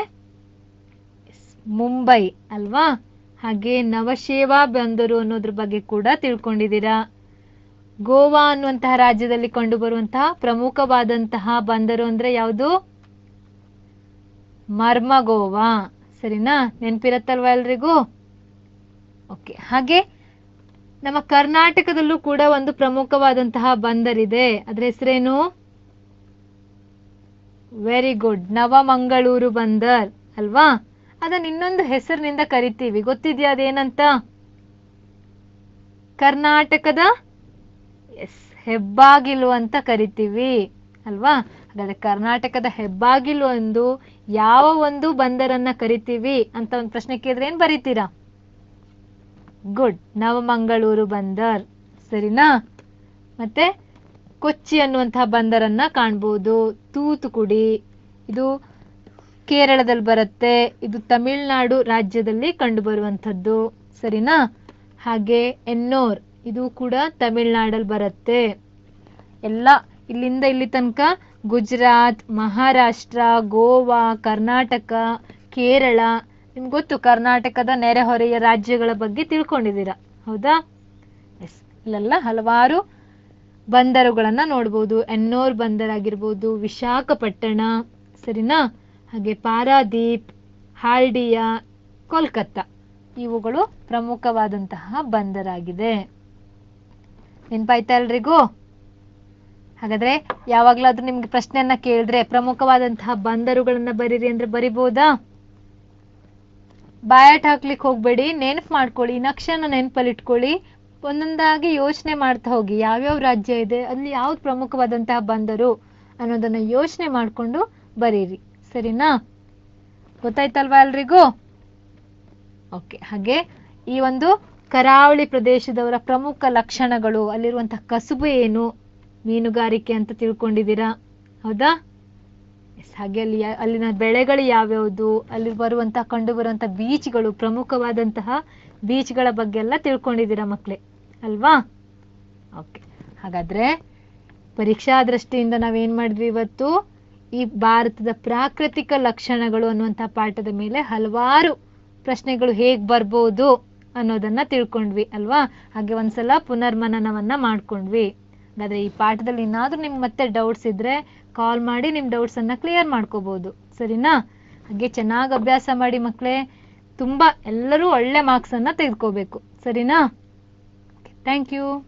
ಮುಂಬೈ ಅಲ್ವಾ ಹಾಗೆ ನವಶೇವಾ ಬಂದರು ಅನ್ನೋದ್ರ ಬಗ್ಗೆ ಕೂಡ ತಿಳ್ಕೊಂಡಿದ್ದೀರಾ ಗೋವಾ ಅನ್ನುವಂತಹ ರಾಜ್ಯದಲ್ಲಿ ಕಂಡು ಬರುವಂತಹ ಪ್ರಮುಖವಾದಂತಹ ಬಂದರು ಅಂದ್ರೆ ಯಾವುದು ಮರ್ಮ ಗೋವಾ ಸರಿನಾ ನೆನ್ಪಿರತ್ತಲ್ವಾ ಎಲ್ರಿಗೂ ಓಕೆ ಹಾಗೆ ನಮ್ಮ ಕರ್ನಾಟಕದಲ್ಲೂ ಕೂಡ ಒಂದು ಪ್ರಮುಖವಾದಂತಹ ಬಂದರಿದೆ ಅದ್ರ ಹೆಸರೇನು ವೆರಿ ಗುಡ್ ನವಮಂಗಳೂರು ಬಂದರ್ ಅಲ್ವಾ ಅದನ್ನ ಇನ್ನೊಂದು ಹೆಸರಿನಿಂದ ಕರಿತೀವಿ ಗೊತ್ತಿದ್ಯಾ ಅದೇನಂತ ಕರ್ನಾಟಕದ ಎಸ್ ಹೆಬ್ಬಾಗಿಲು ಅಂತ ಕರಿತೀವಿ ಅಲ್ವಾ ಹಾಗಾದ್ರೆ ಕರ್ನಾಟಕದ ಹೆಬ್ಬಾಗಿಲು ಎಂದು ಯಾವ ಒಂದು ಬಂದರನ್ನ ಕರಿತೀವಿ ಅಂತ ಒಂದು ಪ್ರಶ್ನೆ ಕೇಳಿದ್ರೆ ಏನ್ ಬರೀತೀರಾ ಗುಡ್ ನವಮಂಗಳೂರು ಬಂದರ್ ಸರಿನಾ ಮತ್ತೆ ಕೊಚ್ಚಿ ಅನ್ನುವಂತಹ ಬಂದರನ್ನ ಕಾಣ್ಬೋದು ತೂತುಕುಡಿ ಇದು ಕೇರಳದಲ್ಲಿ ಬರುತ್ತೆ ಇದು ತಮಿಳುನಾಡು ರಾಜ್ಯದಲ್ಲಿ ಕಂಡುಬರುವಂಥದ್ದು ಸರಿನಾ ಹಾಗೆ ಎನ್ನೋರ್ ಇದು ಕೂಡ ತಮಿಳ್ನಾಡಲ್ಲಿ ಬರುತ್ತೆ ಎಲ್ಲ ಇಲ್ಲಿಂದ ಇಲ್ಲಿ ತನಕ ಗುಜರಾತ್ ಮಹಾರಾಷ್ಟ್ರ ಗೋವಾ ಕರ್ನಾಟಕ ಕೇರಳ ನಿಮ್ಗೆ ಗೊತ್ತು ಕರ್ನಾಟಕದ ನೆರೆಹೊರೆಯ ರಾಜ್ಯಗಳ ಬಗ್ಗೆ ತಿಳ್ಕೊಂಡಿದ್ದೀರಾ ಹೌದಾ ಎಸ್ ಇಲ್ಲೆಲ್ಲ ಹಲವಾರು ಬಂದರುಗಳನ್ನ ನೋಡ್ಬೋದು ಎನ್ನೋರ್ ಬಂದರ್ ಆಗಿರ್ಬೋದು ವಿಶಾಖಪಟ್ಟಣ ಸರಿನಾ ಹಾಗೆ ಪಾರಾದೀಪ್ ಹಾಲ್ಡಿಯಾ ಕೋಲ್ಕತ್ತಾ ಇವುಗಳು ಪ್ರಮುಖವಾದಂತಹ ಬಂದರಾಗಿದೆ ನೆನ್ಪಾಯ್ತಾ ಎಲ್ರಿಗೂ ಹಾಗಾದ್ರೆ ಯಾವಾಗ್ಲಾದ್ರೂ ನಿಮ್ಗೆ ಪ್ರಶ್ನೆಯನ್ನ ಕೇಳಿದ್ರೆ ಪ್ರಮುಖವಾದಂತಹ ಬಂದರುಗಳನ್ನ ಬರೀರಿ ಅಂದ್ರೆ ಬರಿಬೋದಾ ಬಾಯಾಟ್ ಹಾಕ್ಲಿಕ್ಕೆ ಹೋಗ್ಬೇಡಿ ನೆನಪು ಮಾಡ್ಕೊಳ್ಳಿ ನಕ್ಷೆನ ನೆನಪಲ್ಲಿ ಇಟ್ಕೊಳ್ಳಿ ಒಂದೊಂದಾಗಿ ಯೋಚನೆ ಮಾಡ್ತಾ ಹೋಗಿ ಯಾವ್ಯಾವ ರಾಜ್ಯ ಇದೆ ಅಲ್ಲಿ ಯಾವ್ದು ಪ್ರಮುಖವಾದಂತಹ ಬಂದರು ಅನ್ನೋದನ್ನ ಯೋಚನೆ ಮಾಡ್ಕೊಂಡು ಬರೀರಿ ಸರಿನಾ ಗೊತ್ತಾಯ್ತಲ್ವಾ ಎಲ್ರಿಗೂ ಓಕೆ ಹಾಗೆ ಈ ಒಂದು ಕರಾವಳಿ ಪ್ರದೇಶದವರ ಪ್ರಮುಖ ಲಕ್ಷಣಗಳು ಅಲ್ಲಿರುವಂತಹ ಕಸುಬು ಏನು ಮೀನುಗಾರಿಕೆ ಅಂತ ತಿಳ್ಕೊಂಡಿದ್ದೀರಾ ಹೌದಾ ಎಸ್ ಹಾಗೆ ಅಲ್ಲಿ ಯಾ- ಅಲ್ಲಿನ ಬೆಳೆಗಳು ಯಾವ್ಯಾವುದು ಅಲ್ಲಿ ಬರುವಂತಹ ಕಂಡು ಬರುವಂತಹ ಬೀಚ್ಗಳು ಪ್ರಮುಖವಾದಂತಹ ಬೀಚ್ಗಳ ಬಗ್ಗೆ ಎಲ್ಲ ತಿಳ್ಕೊಂಡಿದ್ದೀರಾ ಮಕ್ಳೇ ಅಲ್ವಾ ಓಕೆ ಹಾಗಾದ್ರೆ ಪರೀಕ್ಷಾ ದೃಷ್ಟಿಯಿಂದ ನಾವೇನ್ ಮಾಡಿದ್ವಿ ಇವತ್ತು ಈ ಭಾರತದ ಪ್ರಾಕೃತಿಕ ಲಕ್ಷಣಗಳು ಅನ್ನುವಂತಹ ಪಾಠದ ಮೇಲೆ ಹಲವಾರು ಪ್ರಶ್ನೆಗಳು ಹೇಗ್ ಬರ್ಬೋದು ಅನ್ನೋದನ್ನ ತಿಳ್ಕೊಂಡ್ವಿ ಅಲ್ವಾ ಹಾಗೆ ಒಂದ್ಸಲ ಪುನರ್ಮನನವನ್ನ ಮಾಡ್ಕೊಂಡ್ವಿ ಹಾಗಾದ್ರೆ ಈ ಪಾಠದಲ್ಲಿ ಏನಾದ್ರೂ ನಿಮ್ಗೆ ಮತ್ತೆ ಡೌಟ್ಸ್ ಇದ್ರೆ ಕಾಲ್ ಮಾಡಿ ನಿಮ್ ಡೌಟ್ಸ್ ಅನ್ನ ಕ್ಲಿಯರ್ ಮಾಡ್ಕೋಬಹುದು ಸರಿನಾ ಹಾಗೆ ಚೆನ್ನಾಗಿ ಅಭ್ಯಾಸ ಮಾಡಿ ಮಕ್ಕಳೇ ತುಂಬಾ ಎಲ್ಲರೂ ಒಳ್ಳೆ ಮಾರ್ಕ್ಸ್ ಅನ್ನ ತೆಗೆದುಕೋಬೇಕು ಸರಿನಾ ಥ್ಯಾಂಕ್ ಯು